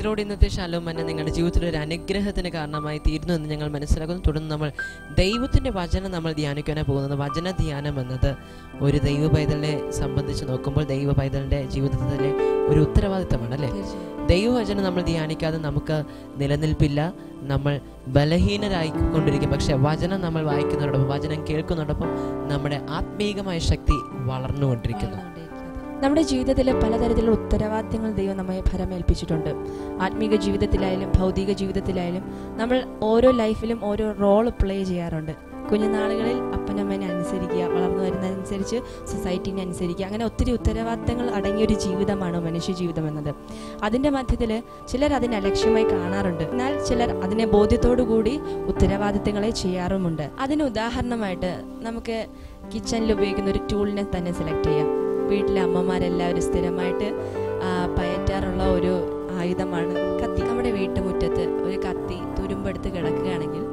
പ്രൈസിലോട് ഇന്നത്തെ ശാലവും തന്നെ നിങ്ങളുടെ ജീവിതത്തിൽ ഒരു അനുഗ്രഹത്തിന് കാരണമായി തീരുന്നു എന്ന് ഞങ്ങൾ മനസ്സിലാക്കുന്നു തുടർന്ന് നമ്മൾ ദൈവത്തിൻ്റെ വചനം നമ്മൾ ധ്യാനിക്കാനാണ് പോകുന്നത് വചന ധ്യാനം എന്നത് ഒരു ദൈവ പൈതലിനെ സംബന്ധിച്ച് നോക്കുമ്പോൾ ദൈവ പൈതലിൻ്റെ ജീവിതത്തിലെ ഒരു ഉത്തരവാദിത്തമാണ് അല്ലേ ദൈവവചനം നമ്മൾ ധ്യാനിക്കാതെ നമുക്ക് നിലനിൽപ്പില്ല നമ്മൾ ബലഹീനരായിക്കൊണ്ടിരിക്കും പക്ഷെ വചനം നമ്മൾ വായിക്കുന്നതോടൊപ്പം വചനം കേൾക്കുന്നതോടൊപ്പം നമ്മുടെ ആത്മീകമായ ശക്തി വളർന്നുകൊണ്ടിരിക്കുന്നു നമ്മുടെ ജീവിതത്തിൽ പലതരത്തിലുള്ള ഉത്തരവാദിത്തങ്ങൾ ദൈവം നമ്മെ ഫലമേൽപ്പിച്ചിട്ടുണ്ട് ആത്മീക ജീവിതത്തിലായാലും ഭൗതിക ജീവിതത്തിലായാലും നമ്മൾ ഓരോ ലൈഫിലും ഓരോ റോൾ പ്ലേ ചെയ്യാറുണ്ട് കുഞ്ഞുനാളുകളിൽ അപ്പനമ്മേനെ അനുസരിക്കുക വളർന്നു വരുന്നതനുസരിച്ച് സൊസൈറ്റീനെ അനുസരിക്കുക അങ്ങനെ ഒത്തിരി ഉത്തരവാദിത്തങ്ങൾ അടങ്ങിയൊരു ജീവിതമാണ് മനുഷ്യ ജീവിതം എന്നത് അതിൻ്റെ മധ്യത്തിൽ ചിലർ അതിനെ അലക്ഷ്യമായി കാണാറുണ്ട് എന്നാൽ ചിലർ അതിനെ ബോധ്യത്തോടു കൂടി ഉത്തരവാദിത്തങ്ങളെ ചെയ്യാറുമുണ്ട് അതിന് ഉദാഹരണമായിട്ട് നമുക്ക് കിച്ചണിൽ ഉപയോഗിക്കുന്ന ഒരു ടൂളിനെ തന്നെ സെലക്ട് ചെയ്യാം വീട്ടിലെ അമ്മമാരെല്ലാവരും സ്ഥിരമായിട്ട് ആ, പയറ്റാറുള്ള ഒരു ആയുധമാണ് കത്തി നമ്മുടെ വീട്ടുമുറ്റത്ത് ഒരു കത്തി തുരുമ്പെടുത്ത് കിടക്കുകയാണെങ്കിൽ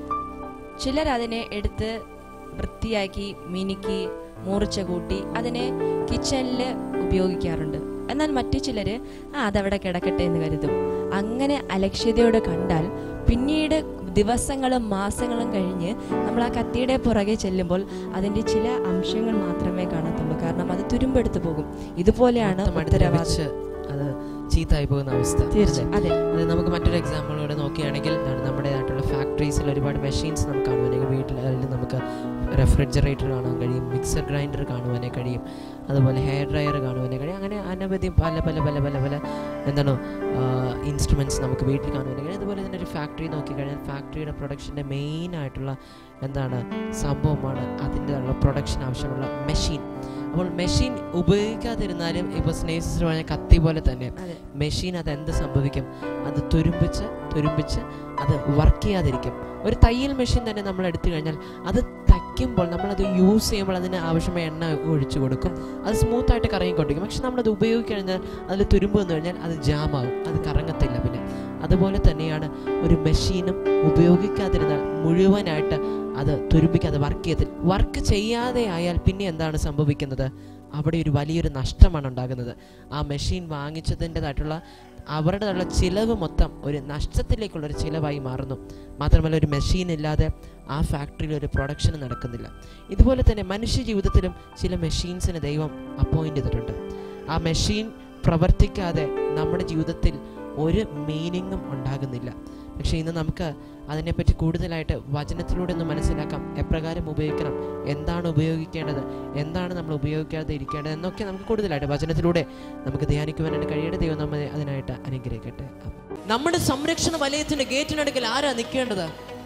ചിലർ അതിനെ എടുത്ത് വൃത്തിയാക്കി മിനുക്കി മൂർച്ച കൂട്ടി അതിനെ കിച്ചണിൽ ഉപയോഗിക്കാറുണ്ട് എന്നാൽ മറ്റു ചിലർ ആ അതവിടെ കിടക്കട്ടെ എന്ന് കരുതും അങ്ങനെ അലക്ഷ്യതയോടെ കണ്ടാൽ പിന്നീട് ദിവസങ്ങളും മാസങ്ങളും കഴിഞ്ഞ് നമ്മൾ ആ കത്തിയുടെ പുറകെ ചെല്ലുമ്പോൾ അതിൻ്റെ ചില അംശങ്ങൾ മാത്രമേ കാണത്തുള്ളൂ കാരണം അത് തുരുമ്പെടുത്ത് പോകും ഇതുപോലെയാണ് മൊത്തം ഉത്തരവാദിത്വം അടുത്ത് അത് ചീത്തായി പോകുന്ന അവസ്ഥ തീർച്ചയായും അതെ അത് നമുക്ക് മറ്റൊരു എക്സാമ്പിളൂടെ നോക്കുകയാണെങ്കിൽ എന്താണ് നമ്മുടേതായിട്ടുള്ള ഫാക്ടറീസിൽ ഒരുപാട് മെഷീൻസ് നമുക്ക് കാണുവാനെങ്കിൽ വീട്ടിലായാലും നമുക്ക് റെഫ്രിജറേറ്റർ കാണാൻ കഴിയും മിക്സർ ഗ്രൈൻഡർ കാണുവാനേ കഴിയും അതുപോലെ ഹെയർ ഡ്രയർ കാണുവാനേ കഴിയും അങ്ങനെ അനവധി പല പല പല പല പല എന്താണ് ഇൻസ്ട്രുമെൻറ്റ്സ് നമുക്ക് വീട്ടിൽ കാണുവാനേ കഴിയും അതുപോലെ തന്നെ ഒരു ഫാക്ടറി നോക്കിക്കഴിഞ്ഞാൽ ഫാക്ടറിയുടെ പ്രൊഡക്ഷൻ്റെ മെയിൻ ആയിട്ടുള്ള എന്താണ് സംഭവമാണ് അതിൻ്റെതായുള്ള പ്രൊഡക്ഷൻ ആവശ്യമുള്ള മെഷീൻ അപ്പോൾ മെഷീൻ ഉപയോഗിക്കാതിരുന്നാലും ഇപ്പോൾ സ്നേഹിച്ചു പറഞ്ഞ കത്തി പോലെ തന്നെ അതെ മെഷീൻ അത് എന്ത് സംഭവിക്കും അത് തുരുമ്പിച്ച് തുരുമ്പിച്ച് അത് വർക്ക് ചെയ്യാതിരിക്കും ഒരു തയ്യൽ മെഷീൻ തന്നെ നമ്മൾ എടുത്തു കഴിഞ്ഞാൽ അത് തയ്ക്കുമ്പോൾ നമ്മളത് യൂസ് ചെയ്യുമ്പോൾ അതിന് ആവശ്യമായ എണ്ണ ഒഴിച്ചു കൊടുക്കും അത് സ്മൂത്തായിട്ട് കറങ്ങിക്കൊണ്ടിരിക്കും പക്ഷെ നമ്മളത് ഉപയോഗിച്ച് കഴിഞ്ഞാൽ അതിൽ തുരുമ്പ് വന്നു കഴിഞ്ഞാൽ അത് ജാമാവും അത് കറങ്ങത്തില്ല പിന്നെ അതുപോലെ തന്നെയാണ് ഒരു മെഷീനും ഉപയോഗിക്കാതിരുന്നാൽ മുഴുവനായിട്ട് അത് തുരുമ്പിക്കാതെ വർക്ക് ചെയ്യത്തില്ല വർക്ക് ചെയ്യാതെ ആയാൽ പിന്നെ എന്താണ് സംഭവിക്കുന്നത് അവിടെ ഒരു വലിയൊരു നഷ്ടമാണ് ഉണ്ടാകുന്നത് ആ മെഷീൻ വാങ്ങിച്ചതിൻ്റെതായിട്ടുള്ള അവരുടേതായിട്ടുള്ള ചിലവ് മൊത്തം ഒരു നഷ്ടത്തിലേക്കുള്ള ഒരു ചിലവായി മാറുന്നു മാത്രമല്ല ഒരു മെഷീൻ ഇല്ലാതെ ആ ഫാക്ടറിയിൽ ഒരു പ്രൊഡക്ഷൻ നടക്കുന്നില്ല ഇതുപോലെ തന്നെ മനുഷ്യ ജീവിതത്തിലും ചില മെഷീൻസിന് ദൈവം അപ്പോയിൻ്റ് ചെയ്തിട്ടുണ്ട് ആ മെഷീൻ പ്രവർത്തിക്കാതെ നമ്മുടെ ജീവിതത്തിൽ ഒരു മീനിങ്ങും ഉണ്ടാകുന്നില്ല പക്ഷേ ഇന്ന് നമുക്ക് അതിനെപ്പറ്റി കൂടുതലായിട്ട് വചനത്തിലൂടെ ഒന്ന് മനസ്സിലാക്കാം എപ്രകാരം ഉപയോഗിക്കണം എന്താണ് ഉപയോഗിക്കേണ്ടത് എന്താണ് നമ്മൾ ഉപയോഗിക്കാതെ ഇരിക്കേണ്ടത് എന്നൊക്കെ നമുക്ക് കൂടുതലായിട്ട് വചനത്തിലൂടെ നമുക്ക് ധ്യാനിക്കുവാനായിട്ട് കഴിയട്ടെ ദൈവം നമ്മെ അതിനായിട്ട് അനുഗ്രഹിക്കട്ടെ നമ്മുടെ സംരക്ഷണ വലയത്തിന്റെ ഗേറ്റിനടുക്കൽ ആരാ നിൽക്കേണ്ടത്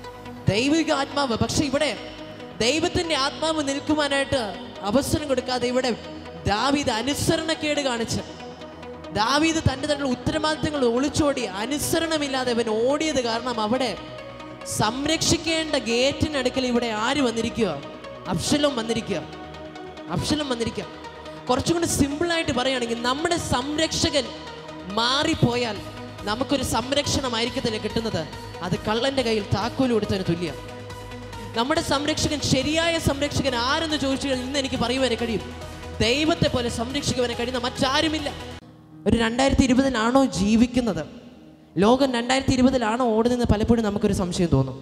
ദൈവിക ആത്മാവ് പക്ഷെ ഇവിടെ ദൈവത്തിന്റെ ആത്മാവ് നിൽക്കുവാനായിട്ട് അവസരം കൊടുക്കാതെ ഇവിടെ ദാവീദ് അനുസരണക്കേട് കാണിച്ച് ദാവീദ് തന്റെ തന്നെ ഉത്തരവാദിത്തങ്ങൾ ഒളിച്ചോടി അനുസരണമില്ലാതെ അവൻ ഓടിയത് കാരണം അവിടെ സംരക്ഷിക്കേണ്ട ഗേറ്റിനടുക്കൽ ഇവിടെ ആര് വന്നിരിക്കുക അബ്ഷലം വന്നിരിക്കുക അബ്ഷലം വന്നിരിക്കുക കുറച്ചും കൂടി സിമ്പിളായിട്ട് പറയുകയാണെങ്കിൽ നമ്മുടെ സംരക്ഷകൻ മാറിപ്പോയാൽ നമുക്കൊരു സംരക്ഷണമായിരിക്കത്തില്ല കിട്ടുന്നത് അത് കള്ളന്റെ കയ്യിൽ താക്കോൽ കൊടുത്തതിന് തുല്യം നമ്മുടെ സംരക്ഷകൻ ശരിയായ സംരക്ഷകൻ ആരെന്ന് ചോദിച്ചു കഴിഞ്ഞാൽ ഇന്ന് എനിക്ക് പറയുവാനേ കഴിയും ദൈവത്തെ പോലെ സംരക്ഷിക്കുവാനെ കഴിയുന്ന മറ്റാരുമില്ല ഒരു രണ്ടായിരത്തി ഇരുപതിലാണോ ജീവിക്കുന്നത് ലോകം രണ്ടായിരത്തി ഇരുപതിലാണോ ഓടുന്നത് പലപ്പോഴും നമുക്കൊരു സംശയം തോന്നും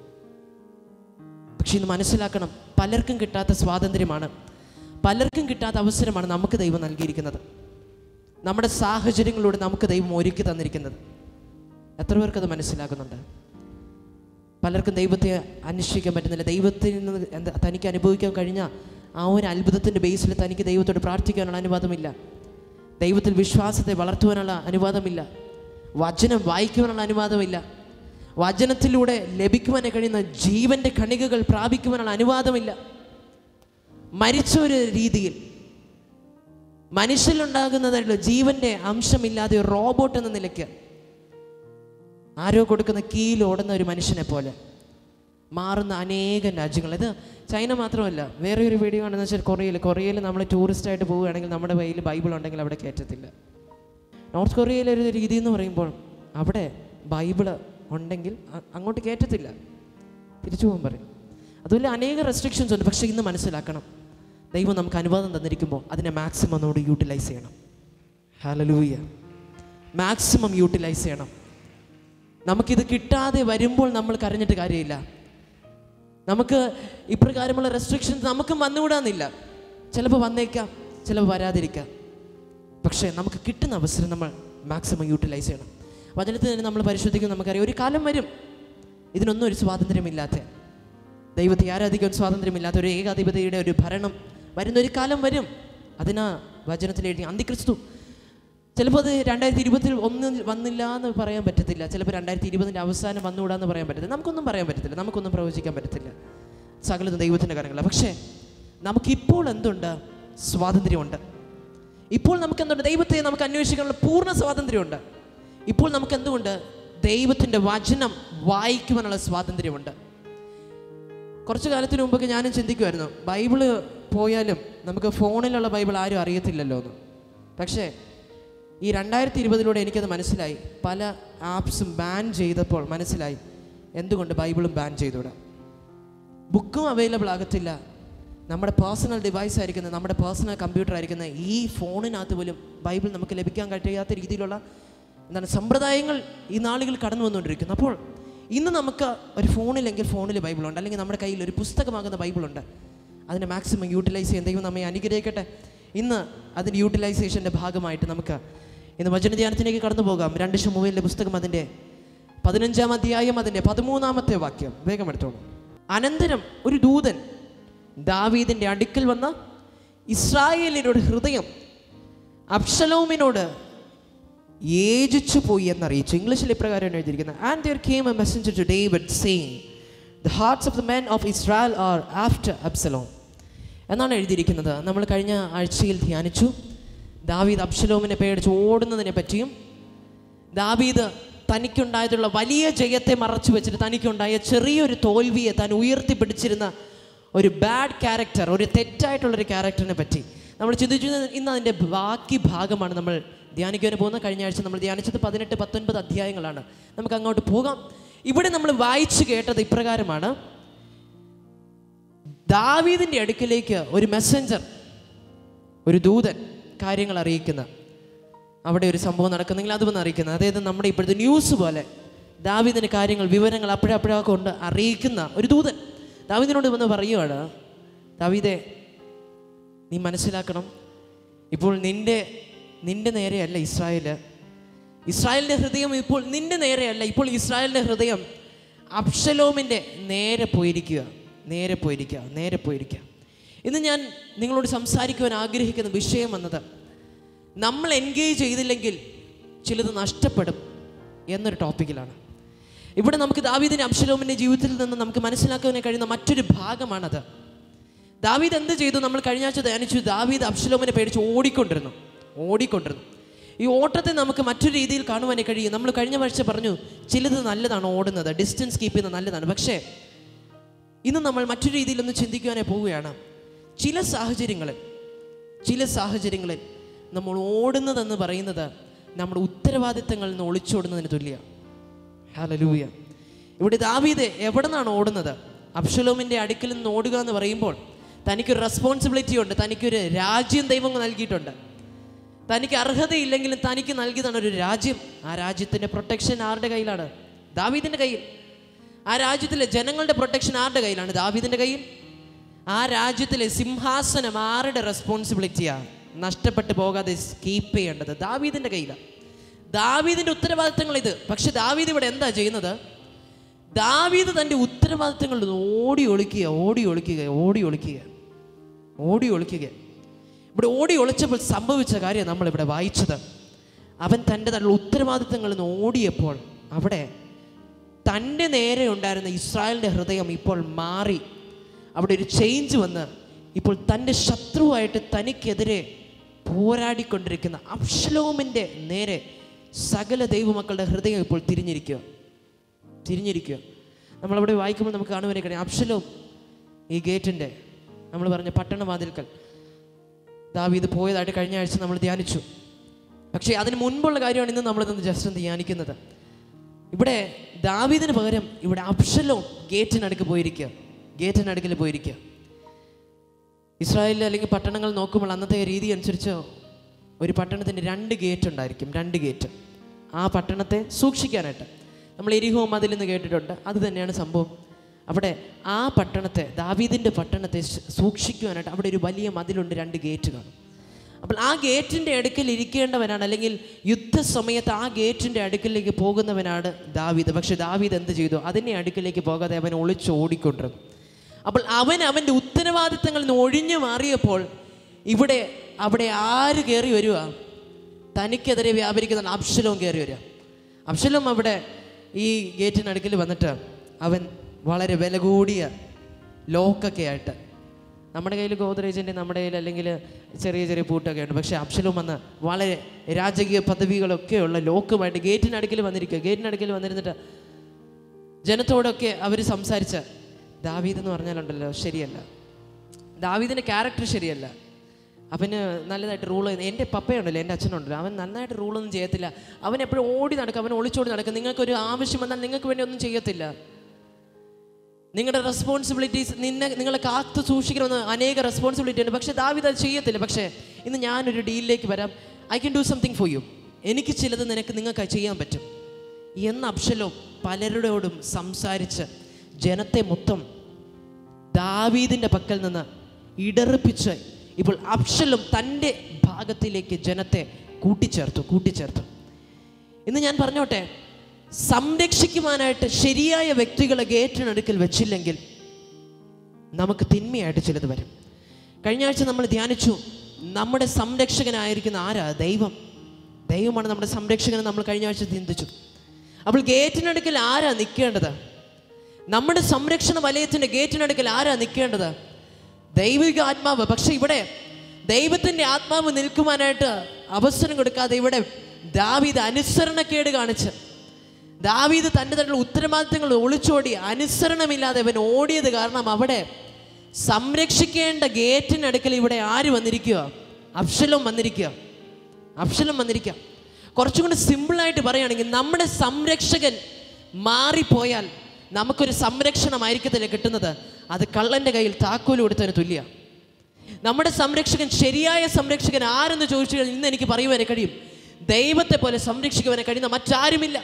പക്ഷെ ഇന്ന് മനസ്സിലാക്കണം പലർക്കും കിട്ടാത്ത സ്വാതന്ത്ര്യമാണ് പലർക്കും കിട്ടാത്ത അവസരമാണ് നമുക്ക് ദൈവം നൽകിയിരിക്കുന്നത് നമ്മുടെ സാഹചര്യങ്ങളിലൂടെ നമുക്ക് ദൈവം ഒരുക്കി തന്നിരിക്കുന്നത് എത്ര പേർക്ക് അത് മനസ്സിലാക്കുന്നുണ്ട് പലർക്കും ദൈവത്തെ അന്വേഷിക്കാൻ പറ്റുന്നില്ല ദൈവത്തിൽ നിന്ന് എന്താ തനിക്ക് അനുഭവിക്കാൻ കഴിഞ്ഞ ആ ഒരു അത്ഭുതത്തിൻ്റെ ബേസിൽ തനിക്ക് ദൈവത്തോട് പ്രാർത്ഥിക്കാനുള്ള അനുവാദമില്ല ദൈവത്തിൽ വിശ്വാസത്തെ വളർത്തുവാനുള്ള അനുവാദമില്ല വചനം വായിക്കുവാനുള്ള അനുവാദമില്ല വചനത്തിലൂടെ ലഭിക്കുവാൻ കഴിയുന്ന ജീവന്റെ കണികകൾ പ്രാപിക്കുവാനുള്ള അനുവാദമില്ല മരിച്ച ഒരു രീതിയിൽ മനുഷ്യരിലുണ്ടാകുന്നതായിട്ടുള്ള ജീവന്റെ അംശമില്ലാതെ ഒരു റോബോട്ട് എന്ന നിലയ്ക്ക് ആരോ കൊടുക്കുന്ന കീയിൽ ഓടുന്ന ഒരു മനുഷ്യനെ പോലെ മാറുന്ന അനേകം രാജ്യങ്ങൾ ഇത് ചൈന മാത്രമല്ല വേറെ ഒരു വീഡിയോ ആണെന്ന് വെച്ചാൽ കൊറിയയിൽ കൊറിയയിൽ നമ്മൾ ടൂറിസ്റ്റ് ആയിട്ട് പോവുകയാണെങ്കിൽ നമ്മുടെ കയ്യിൽ ബൈബിൾ ഉണ്ടെങ്കിൽ അവിടെ കയറ്റത്തില്ല നോർത്ത് കൊറിയയിലെ ഒരു രീതി എന്ന് പറയുമ്പോൾ അവിടെ ബൈബിള് ഉണ്ടെങ്കിൽ അ- അങ്ങോട്ട് കയറ്റത്തില്ല തിരിച്ചു പോകാൻ പറയും അതുപോലെ അനേക റെസ്ട്രിക്ഷൻസ് ഉണ്ട് പക്ഷേ ഇന്ന് മനസ്സിലാക്കണം ദൈവം നമുക്ക് അനുവാദം തന്നിരിക്കുമ്പോൾ അതിനെ മാക്സിമം ഒന്നുകൂടി യൂട്ടിലൈസ് ചെയ്യണം ഹലലൂയ മാക്സിമം യൂട്ടിലൈസ് ചെയ്യണം നമുക്കിത് കിട്ടാതെ വരുമ്പോൾ നമ്മൾ കരഞ്ഞിട്ട് കാര്യമില്ല നമുക്ക് ഇപ്രകാരമുള്ള റെസ്ട്രിക്ഷൻസ് നമുക്കും വന്നുകൂടാന്നില്ല ചിലപ്പോൾ വന്നേക്കാം ചിലപ്പോൾ വരാതിരിക്കാം പക്ഷേ നമുക്ക് കിട്ടുന്ന അവസരം നമ്മൾ മാക്സിമം യൂട്ടിലൈസ് ചെയ്യണം വചനത്തിൽ തന്നെ നമ്മൾ പരിശോധിക്കും നമുക്കറിയാം ഒരു കാലം വരും ഇതിനൊന്നും ഒരു സ്വാതന്ത്ര്യമില്ലാത്ത ദൈവത്തെ ആരാധിക്കാൻ സ്വാതന്ത്ര്യമില്ലാത്ത ഒരു ഏകാധിപതിയുടെ ഒരു ഭരണം വരുന്ന ഒരു കാലം വരും അതിനാ വചനത്തിൽ എഴുതി അന്തിക്രിസ്തു ചിലപ്പോൾ അത് രണ്ടായിരത്തി ഇരുപത്തിൽ ഒന്നും വന്നില്ല എന്ന് പറയാൻ പറ്റത്തില്ല ചിലപ്പോൾ രണ്ടായിരത്തി ഇരുപതിൻ്റെ അവസാനം വന്നുകൂടാന്ന് പറയാൻ പറ്റത്തില്ല നമുക്കൊന്നും പറയാൻ പറ്റത്തില്ല നമുക്കൊന്നും പ്രവചിക്കാൻ പറ്റത്തില്ല സകലതും ദൈവത്തിൻ്റെ കാര്യങ്ങളാണ് പക്ഷേ നമുക്കിപ്പോൾ എന്തുണ്ട് സ്വാതന്ത്ര്യമുണ്ട് ഇപ്പോൾ നമുക്ക് എന്തുണ്ട് ദൈവത്തെ നമുക്ക് അന്വേഷിക്കാനുള്ള പൂർണ്ണ സ്വാതന്ത്ര്യമുണ്ട് ഇപ്പോൾ നമുക്ക് എന്തുകൊണ്ട് ദൈവത്തിൻ്റെ വചനം വായിക്കുവാനുള്ള സ്വാതന്ത്ര്യമുണ്ട് കുറച്ച് കാലത്തിന് മുമ്പൊക്കെ ഞാനും ചിന്തിക്കുമായിരുന്നു ബൈബിള് പോയാലും നമുക്ക് ഫോണിലുള്ള ബൈബിൾ ആരും അറിയത്തില്ലല്ലോ എന്ന് പക്ഷേ ഈ രണ്ടായിരത്തി ഇരുപതിലൂടെ എനിക്കത് മനസ്സിലായി പല ആപ്സും ബാൻ ചെയ്തപ്പോൾ മനസ്സിലായി എന്തുകൊണ്ട് ബൈബിളും ബാൻ ചെയ്തുകൂടാ ബുക്കും അവൈലബിൾ ആകത്തില്ല നമ്മുടെ പേഴ്സണൽ ഡിവൈസ് ആയിരിക്കുന്ന നമ്മുടെ പേഴ്സണൽ കമ്പ്യൂട്ടർ ആയിരിക്കുന്ന ഈ ഫോണിനകത്ത് പോലും ബൈബിൾ നമുക്ക് ലഭിക്കാൻ കഴിയാത്ത രീതിയിലുള്ള എന്താണ് സമ്പ്രദായങ്ങൾ ഈ നാളുകൾ കടന്നു വന്നുകൊണ്ടിരിക്കുന്നു അപ്പോൾ ഇന്ന് നമുക്ക് ഒരു ഫോണിലെങ്കിൽ ഫോണിൽ ബൈബിളുണ്ട് അല്ലെങ്കിൽ നമ്മുടെ കയ്യിൽ ഒരു പുസ്തകമാകുന്ന ബൈബിളുണ്ട് അതിനെ മാക്സിമം യൂട്ടിലൈസ് ചെയ്യാൻ ദൈവം നമ്മെ അനുഗ്രഹിക്കട്ടെ ഇന്ന് അതിൻ്റെ യൂട്ടിലൈസേഷൻ്റെ ഭാഗമായിട്ട് നമുക്ക് ഇന്ന് വചനധ്യാനത്തിലേക്ക് കടന്നു പോകാം രണ്ട് ഷമുവേലിൻ്റെ പുസ്തകം അതിൻ്റെ പതിനഞ്ചാം അധ്യായം അതിൻ്റെ പതിമൂന്നാമത്തെ വാക്യം വേഗം എടുത്തോളൂ അനന്തരം ഒരു ദൂതൻ ദാവീദിൻ്റെ അടുക്കൽ വന്ന ഇസ്രായേലിനോട് ഹൃദയം അബ്ഷലോമിനോട് ഏജിച്ചു പോയി എന്നറിയിച്ചു ഇംഗ്ലീഷിൽ ഇപ്രകാരമാണ് എഴുതിയിരിക്കുന്നത് and there came a messenger to David saying the hearts of the men of Israel are after Absalom എന്നാണ് എഴുതിയിരിക്കുന്നത് നമ്മൾ കഴിഞ്ഞ ആഴ്ചയിൽ ധ്യാനിച്ചു ദാവീദ് അബ്ഷലോമിനെ പേടിച്ച് ഓടുന്നതിനെ പറ്റിയും ദാവീദ് തനിക്കുണ്ടായിട്ടുള്ള വലിയ ജയത്തെ മറച്ചു വെച്ചിട്ട് തനിക്കുണ്ടായ ചെറിയൊരു തോൽവിയെ താൻ ഉയർത്തിപ്പിടിച്ചിരുന്ന ഒരു ബാഡ് ക്യാരക്ടർ ഒരു തെറ്റായിട്ടുള്ളൊരു ക്യാരക്ടറിനെ പറ്റി നമ്മൾ ചിന്തിച്ചു ഇന്ന് അതിൻ്റെ ബാക്കി ഭാഗമാണ് നമ്മൾ ധ്യാനിക്കാൻ പോകുന്ന കഴിഞ്ഞ ആഴ്ച നമ്മൾ ധ്യാനിച്ചത് പതിനെട്ട് പത്തൊൻപത് അധ്യായങ്ങളാണ് നമുക്ക് അങ്ങോട്ട് പോകാം ഇവിടെ നമ്മൾ വായിച്ചു കേട്ടത് ഇപ്രകാരമാണ് ദാവീദിൻ്റെ അടുക്കിലേക്ക് ഒരു മെസ്സഞ്ചർ ഒരു ദൂതൻ കാര്യങ്ങൾ അറിയിക്കുന്ന അവിടെ ഒരു സംഭവം നടക്കുന്നെങ്കിൽ അത് വന്ന് അറിയിക്കുന്നത് അതായത് നമ്മുടെ ഇപ്പോഴത്തെ ന്യൂസ് പോലെ ദാവീദിൻ്റെ കാര്യങ്ങൾ വിവരങ്ങൾ അപ്പോഴപ്പോഴൊക്കെ കൊണ്ട് അറിയിക്കുന്ന ഒരു ദൂതൻ ദാവീദിനോട് വന്ന് പറയുവാണ് ദാവീദേ നീ മനസ്സിലാക്കണം ഇപ്പോൾ നിന്റെ നിന്റെ നേരെയല്ല ഇസ്രായേൽ ഇസ്രായേലിൻ്റെ ഹൃദയം ഇപ്പോൾ നിന്റെ നേരെയല്ല ഇപ്പോൾ ഇസ്രായേലിൻ്റെ ഹൃദയം അബ്ഷലോമിൻ്റെ നേരെ പോയിരിക്കുക നേരെ പോയിരിക്കുക നേരെ പോയിരിക്കുക ഇന്ന് ഞാൻ നിങ്ങളോട് സംസാരിക്കുവാൻ ആഗ്രഹിക്കുന്ന വിഷയം എന്നത് നമ്മൾ എൻഗേജ് ചെയ്തില്ലെങ്കിൽ ചിലത് നഷ്ടപ്പെടും എന്നൊരു ടോപ്പിക്കിലാണ് ഇവിടെ നമുക്ക് ദാവീദിൻ്റെ അബ്ഷലോമിൻ്റെ ജീവിതത്തിൽ നിന്ന് നമുക്ക് മനസ്സിലാക്കാൻ കഴിയുന്ന മറ്റൊരു ഭാഗമാണത് ദാവീദ് എന്ത് ചെയ്തു നമ്മൾ കഴിഞ്ഞ ആഴ്ച ധ്യാനിച്ചു ദാവീദ് അബ്ഷലോമിനെ പേടിച്ച് ഓടിക്കൊണ്ടിരുന്നു ഓടിക്കൊണ്ടിരുന്നു ഈ ഓട്ടത്തെ നമുക്ക് മറ്റൊരു രീതിയിൽ കാണുവാനേ കഴിയും നമ്മൾ കഴിഞ്ഞ ആഴ്ച പറഞ്ഞു ചിലത് നല്ലതാണ് ഓടുന്നത് ഡിസ്റ്റൻസ് കീപ്പ് ചെയ്യുന്നത് നല്ലതാണ് പക്ഷേ ഇന്ന് നമ്മൾ മറ്റൊരു രീതിയിലൊന്ന് ചിന്തിക്കുവാനേ പോവുകയാണ് ചില സാഹചര്യങ്ങളിൽ ചില സാഹചര്യങ്ങളിൽ നമ്മൾ ഓടുന്നതെന്ന് പറയുന്നത് നമ്മുടെ ഉത്തരവാദിത്തങ്ങളിൽ നിന്ന് ഒളിച്ചോടുന്നതിന് തുല്യമാണ് ഹലലൂയ ഇവിടെ ദാവീദ് എവിടെ നിന്നാണ് ഓടുന്നത് അബ്ഷലോമിൻ്റെ അടുക്കിൽ നിന്ന് ഓടുക എന്ന് പറയുമ്പോൾ തനിക്കൊരു റെസ്പോൺസിബിലിറ്റി ഉണ്ട് തനിക്കൊരു രാജ്യം ദൈവം നൽകിയിട്ടുണ്ട് തനിക്ക് അർഹതയില്ലെങ്കിലും തനിക്ക് നൽകിയതാണ് ഒരു രാജ്യം ആ രാജ്യത്തിൻ്റെ പ്രൊട്ടക്ഷൻ ആരുടെ കയ്യിലാണ് ദാവീദിൻ്റെ കയ്യിൽ ആ രാജ്യത്തിലെ ജനങ്ങളുടെ പ്രൊട്ടക്ഷൻ ആരുടെ കയ്യിലാണ് ദാവീദിൻ്റെ കയ്യിൽ ആ രാജ്യത്തിലെ സിംഹാസനം ആരുടെ റെസ്പോൺസിബിലിറ്റിയാണ് നഷ്ടപ്പെട്ടു പോകാതെ കീപ്പ് ചെയ്യേണ്ടത് ദാവീദിൻ്റെ കയ്യിലാണ് ദാവീദിൻ്റെ ഉത്തരവാദിത്തങ്ങൾ ഇത് പക്ഷെ ദാവീദ് ഇവിടെ എന്താ ചെയ്യുന്നത് ദാവീദ് തൻ്റെ ഉത്തരവാദിത്തങ്ങളിൽ നിന്ന് ഓടി ഒളിക്കുക ഓടി ഒളിക്കുക ഓടി ഒളിക്കുക ഓടി ഒളിക്കുക ഇവിടെ ഓടി ഒളിച്ചപ്പോൾ സംഭവിച്ച കാര്യം നമ്മളിവിടെ വായിച്ചത് അവൻ തൻ്റെ തൻ്റെ ഉത്തരവാദിത്തങ്ങളിൽ നിന്ന് ഓടിയപ്പോൾ അവിടെ തൻ്റെ നേരെ ഉണ്ടായിരുന്ന ഇസ്രായേലിൻ്റെ ഹൃദയം ഇപ്പോൾ മാറി അവിടെ ഒരു ചേഞ്ച് വന്ന് ഇപ്പോൾ തൻ്റെ ശത്രുവായിട്ട് തനിക്കെതിരെ പോരാടിക്കൊണ്ടിരിക്കുന്ന അബ്ഷലോമിൻ്റെ നേരെ സകല ദൈവമക്കളുടെ ഹൃദയം ഇപ്പോൾ തിരിഞ്ഞിരിക്കുക തിരിഞ്ഞിരിക്കുക നമ്മളവിടെ വായിക്കുമ്പോൾ നമുക്ക് കാണുവാനേ കഴിയും അബ്ഷലോം ഈ ഗേറ്റിൻ്റെ നമ്മൾ പറഞ്ഞ പട്ടണവാതിൽക്കൽ ദാവീദ് പോയതായിട്ട് കഴിഞ്ഞ ആഴ്ച നമ്മൾ ധ്യാനിച്ചു പക്ഷേ അതിന് മുൻപുള്ള കാര്യമാണ് ഇന്ന് നമ്മളിതൊന്ന് ജസ്റ്റ് ഒന്ന് ധ്യാനിക്കുന്നത് ഇവിടെ ദാവീദിന് പകരം ഇവിടെ അബ്ഷലോം ഗേറ്റിനടുക്ക് പോയിരിക്കുക ഗേറ്റിനടുക്കിൽ പോയിരിക്കുക ഇസ്രായേലിൽ അല്ലെങ്കിൽ പട്ടണങ്ങൾ നോക്കുമ്പോൾ അന്നത്തെ രീതി അനുസരിച്ച് ഒരു പട്ടണത്തിന് രണ്ട് ഗേറ്റ് ഉണ്ടായിരിക്കും രണ്ട് ഗേറ്റ് ആ പട്ടണത്തെ സൂക്ഷിക്കാനായിട്ട് നമ്മൾ എരിഹോ മതിൽ എന്ന് കേട്ടിട്ടുണ്ട് അത് തന്നെയാണ് സംഭവം അവിടെ ആ പട്ടണത്തെ ദാവീദിൻ്റെ പട്ടണത്തെ സ് സൂക്ഷിക്കുവാനായിട്ട് അവിടെ ഒരു വലിയ മതിലുണ്ട് രണ്ട് ഗേറ്റ് കാണും അപ്പോൾ ആ ഗേറ്റിൻ്റെ അടുക്കൽ ഇരിക്കേണ്ടവനാണ് അല്ലെങ്കിൽ യുദ്ധസമയത്ത് ആ ഗേറ്റിൻ്റെ അടുക്കലേക്ക് പോകുന്നവനാണ് ദാവീദ് പക്ഷെ ദാവീദ് എന്ത് ചെയ്തു അതിൻ്റെ അടുക്കലേക്ക് പോകാതെ അവൻ ഒളിച്ചോടിക്കൊണ്ടിരുന്നു അപ്പോൾ അവൻ അവൻ്റെ ഉത്തരവാദിത്തങ്ങളിൽ നിന്ന് ഒഴിഞ്ഞു മാറിയപ്പോൾ ഇവിടെ അവിടെ ആര് കയറി വരുക തനിക്കെതിരെ വ്യാപരിക്കുന്ന അബ്ഷലോം കയറി വരിക അബ്ഷലോം അവിടെ ഈ ഗേറ്റിനടുക്കൽ വന്നിട്ട് അവൻ വളരെ വില കൂടിയ ലോക്കൊക്കെ ആയിട്ട് നമ്മുടെ കയ്യിൽ ഗോദ്രേജിൻ്റെ നമ്മുടെ കയ്യിൽ അല്ലെങ്കിൽ ചെറിയ ചെറിയ പൂട്ടൊക്കെ ഉണ്ട് പക്ഷേ അബ്ഷലോം വന്ന് വളരെ രാജകീയ പദവികളൊക്കെയുള്ള ലോക്കുമായിട്ട് ഗേറ്റിനടുക്കൽ വന്നിരിക്കുക ഗേറ്റിനടുക്കൽ വന്നിരുന്നിട്ട് ജനത്തോടൊക്കെ അവർ സംസാരിച്ച ദാവീദ് എന്ന് പറഞ്ഞാലുണ്ടല്ലോ ശരിയല്ല ദാവീദിൻ്റെ ക്യാരക്ടർ ശരിയല്ല അവന് നല്ലതായിട്ട് റൂൾ ചെയ്യുന്ന എൻ്റെ പപ്പയുണ്ടല്ലോ എൻ്റെ അച്ഛനുണ്ടല്ലോ അവൻ നന്നായിട്ട് റൂളൊന്നും ചെയ്യത്തില്ല അവൻ എപ്പോഴും ഓടി നടക്കും അവൻ ഒളിച്ചോടി നടക്കും നിങ്ങൾക്കൊരു ആവശ്യം വന്നാൽ നിങ്ങൾക്ക് വേണ്ടി ഒന്നും ചെയ്യത്തില്ല നിങ്ങളുടെ റെസ്പോൺസിബിലിറ്റീസ് നിന്നെ നിങ്ങളെ കാത്തു സൂക്ഷിക്കണമെന്ന് അനേക റെസ്പോൺസിബിലിറ്റി ഉണ്ട് പക്ഷേ ദാവിദ് അത് ചെയ്യത്തില്ല പക്ഷേ ഇന്ന് ഞാനൊരു ഡീലിലേക്ക് വരാം I can do something for you എനിക്ക് ചിലത് നിനക്ക് നിങ്ങൾക്ക് ചെയ്യാൻ പറ്റും എന്ന് അബ്ഷലോ പലരോടും സംസാരിച്ച് ജനത്തെ മൊത്തം ദാവീദിൻ്റെ പക്കൽ നിന്ന് ഇടറിപ്പിച്ച് ഇപ്പോൾ അബ്ഷലും തൻ്റെ ഭാഗത്തിലേക്ക് ജനത്തെ കൂട്ടിച്ചേർത്തു കൂട്ടിച്ചേർത്തു ഇന്ന് ഞാൻ പറഞ്ഞോട്ടെ സംരക്ഷിക്കുവാനായിട്ട് ശരിയായ വ്യക്തികളെ ഗേറ്റിനടുക്കൽ വെച്ചില്ലെങ്കിൽ നമുക്ക് തിന്മയായിട്ട് ചിലത് വരും കഴിഞ്ഞ ആഴ്ച നമ്മൾ ധ്യാനിച്ചു നമ്മുടെ സംരക്ഷകനായിരിക്കുന്ന ആരാ ദൈവം ദൈവമാണ് നമ്മുടെ സംരക്ഷകൻ നമ്മൾ കഴിഞ്ഞ ആഴ്ച ചിന്തിച്ചു അപ്പോൾ ഗേറ്റിനടുക്കൽ ആരാ നിൽക്കേണ്ടത് നമ്മുടെ സംരക്ഷണ വലയത്തിൻ്റെ ഗേറ്റിനടുക്കൽ ആരാ നിൽക്കേണ്ടത് ദൈവിക ആത്മാവ് പക്ഷെ ഇവിടെ ദൈവത്തിൻ്റെ ആത്മാവ് നിൽക്കുവാനായിട്ട് അവസരം കൊടുക്കാതെ ഇവിടെ ദാവീദ് അനുസരണക്കേട് കാണിച്ച് ദാവീദ് തൻ്റെ തന്നെ ഉത്തരവാദിത്തങ്ങൾ ഒളിച്ചോടി അനുസരണമില്ലാതെ അവൻ ഓടിയത് കാരണം അവിടെ സംരക്ഷിക്കേണ്ട ഗേറ്റിനടുക്കൽ ഇവിടെ ആര് വന്നിരിക്കുക അബ്ഷലം വന്നിരിക്കുക അബ്ഷലം വന്നിരിക്കുക കുറച്ചും കൂടി സിമ്പിളായിട്ട് പറയുകയാണെങ്കിൽ നമ്മുടെ സംരക്ഷകൻ മാറിപ്പോയാൽ നമുക്കൊരു സംരക്ഷണമായിരിക്കത്തില്ല കിട്ടുന്നത് അത് കള്ളൻ്റെ കയ്യിൽ താക്കോൽ കൊടുത്തതിന് തുല്യ നമ്മുടെ സംരക്ഷകൻ ശരിയായ സംരക്ഷകൻ ആരെന്ന് ചോദിച്ചു കഴിഞ്ഞാൽ ഇന്ന് എനിക്ക് പറയുവാനേ കഴിയും ദൈവത്തെ പോലെ സംരക്ഷിക്കുവാനെ കഴിയുന്ന മറ്റാരുമില്ല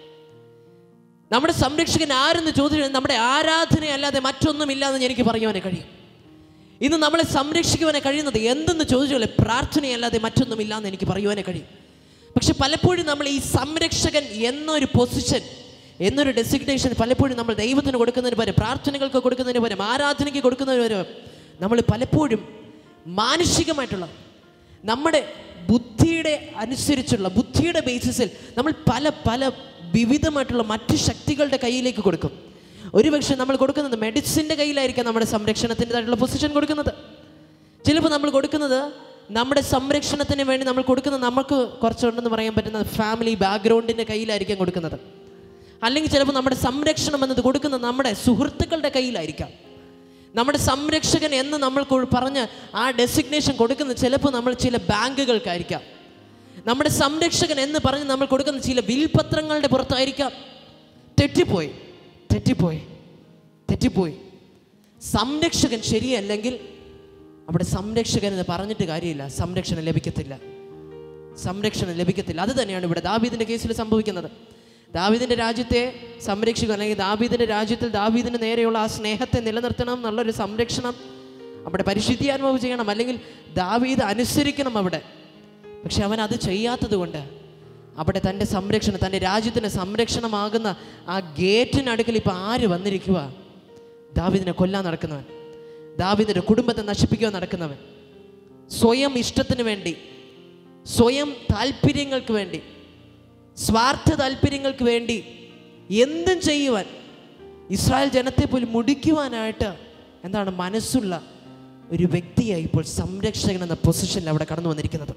നമ്മുടെ സംരക്ഷകൻ ആരെന്ന് ചോദിച്ചു നമ്മുടെ ആരാധനയല്ലാതെ മറ്റൊന്നുമില്ലാന്ന് എനിക്ക് പറയുവാനേ കഴിയും ഇന്ന് നമ്മളെ സംരക്ഷിക്കുവാനെ കഴിയുന്നത് എന്തെന്ന് ചോദിച്ചാൽ പ്രാർത്ഥനയല്ലാതെ മറ്റൊന്നുമില്ലാന്ന് എനിക്ക് പറയുവാനേ കഴിയും പക്ഷെ പലപ്പോഴും നമ്മൾ ഈ സംരക്ഷകൻ എന്നൊരു പൊസിഷൻ എന്നൊരു ഡെസിഗ്നേഷൻ പലപ്പോഴും നമ്മൾ ദൈവത്തിന് കൊടുക്കുന്നതിന് പകരം പ്രാർത്ഥനകൾക്ക് കൊടുക്കുന്നതിന് പകരം ആരാധനയ്ക്ക് കൊടുക്കുന്നതിന് പകരം നമ്മൾ പലപ്പോഴും മാനുഷികമായിട്ടുള്ള നമ്മുടെ ബുദ്ധിയുടെ അനുസരിച്ചുള്ള ബുദ്ധിയുടെ ബേസിസിൽ നമ്മൾ പല പല വിവിധമായിട്ടുള്ള മറ്റ് ശക്തികളുടെ കയ്യിലേക്ക് കൊടുക്കും ഒരുപക്ഷെ നമ്മൾ കൊടുക്കുന്നത് മെഡിസിൻ്റെ കയ്യിലായിരിക്കാം നമ്മുടെ സംരക്ഷണത്തിൻ്റെതായിട്ടുള്ള പൊസിഷൻ കൊടുക്കുന്നത് ചിലപ്പോൾ നമ്മൾ കൊടുക്കുന്നത് നമ്മുടെ സംരക്ഷണത്തിന് വേണ്ടി നമ്മൾ കൊടുക്കുന്നത് നമുക്ക് കുറച്ചുണ്ടെന്ന് പറയാൻ പറ്റുന്ന ഫാമിലി ബാക്ക്ഗ്രൗണ്ടിൻ്റെ കയ്യിലായിരിക്കാം കൊടുക്കുന്നത് അല്ലെങ്കിൽ ചിലപ്പോൾ നമ്മുടെ സംരക്ഷണം എന്നത് കൊടുക്കുന്നത് നമ്മുടെ സുഹൃത്തുക്കളുടെ കയ്യിലായിരിക്കാം നമ്മുടെ സംരക്ഷകൻ എന്ന് നമ്മൾ കൊ- പറഞ്ഞ് ആ ഡെസിഗ്നേഷൻ കൊടുക്കുന്നത് ചിലപ്പോൾ നമ്മൾ ചില ബാങ്കുകൾക്കായിരിക്കാം നമ്മുടെ സംരക്ഷകൻ എന്ന് പറഞ്ഞ് നമ്മൾ കൊടുക്കുന്ന ചില വിൽപത്രങ്ങളുടെ പുറത്തായിരിക്കാം തെറ്റിപ്പോയി തെറ്റിപ്പോയി തെറ്റിപ്പോയി സംരക്ഷകൻ ശരിയല്ലെങ്കിൽ അവിടെ സംരക്ഷകൻ എന്ന് പറഞ്ഞിട്ട് കാര്യമില്ല സംരക്ഷണം ലഭിക്കത്തില്ല സംരക്ഷണം ലഭിക്കത്തില്ല അത് തന്നെയാണ് ഇവിടെ ദാവീദിന്റെ കേസിൽ സംഭവിക്കുന്നത് ദാവീദിന്റെ രാജ്യത്തെ സംരക്ഷിക്കുക അല്ലെങ്കിൽ ദാവീദിന്റെ രാജ്യത്തിൽ ദാവീദിന് നേരെയുള്ള ആ സ്നേഹത്തെ നിലനിർത്തണം എന്നുള്ളൊരു സംരക്ഷണം അവിടെ പരിശുദ്ധിയാത്മാവ് ചെയ്യണം അല്ലെങ്കിൽ ദാവീദ് അനുസരിക്കണം അവിടെ പക്ഷെ അവൻ അത് ചെയ്യാത്തത് കൊണ്ട് അവിടെ തൻ്റെ സംരക്ഷണം തൻ്റെ രാജ്യത്തിന് സംരക്ഷണമാകുന്ന ആ ഗേറ്റിനടുക്കൽ ഇപ്പം ആര് വന്നിരിക്കുക ദാവീദിനെ കൊല്ലാൻ നടക്കുന്നവൻ ദാവീദിൻ്റെ കുടുംബത്തെ നശിപ്പിക്കാൻ നടക്കുന്നവൻ സ്വയം ഇഷ്ടത്തിന് വേണ്ടി സ്വയം താല്പര്യങ്ങൾക്ക് വേണ്ടി സ്വാർത്ഥ താല്പര്യങ്ങൾക്ക് വേണ്ടി എന്തും ചെയ്യുവാൻ ഇസ്രായേൽ ജനത്തെ പോലും മുടിക്കുവാനായിട്ട് എന്താണ് മനസ്സുള്ള ഒരു വ്യക്തിയായി ഇപ്പോൾ സംരക്ഷകൻ എന്ന പൊസിഷനിൽ അവിടെ കടന്നു വന്നിരിക്കുന്നത്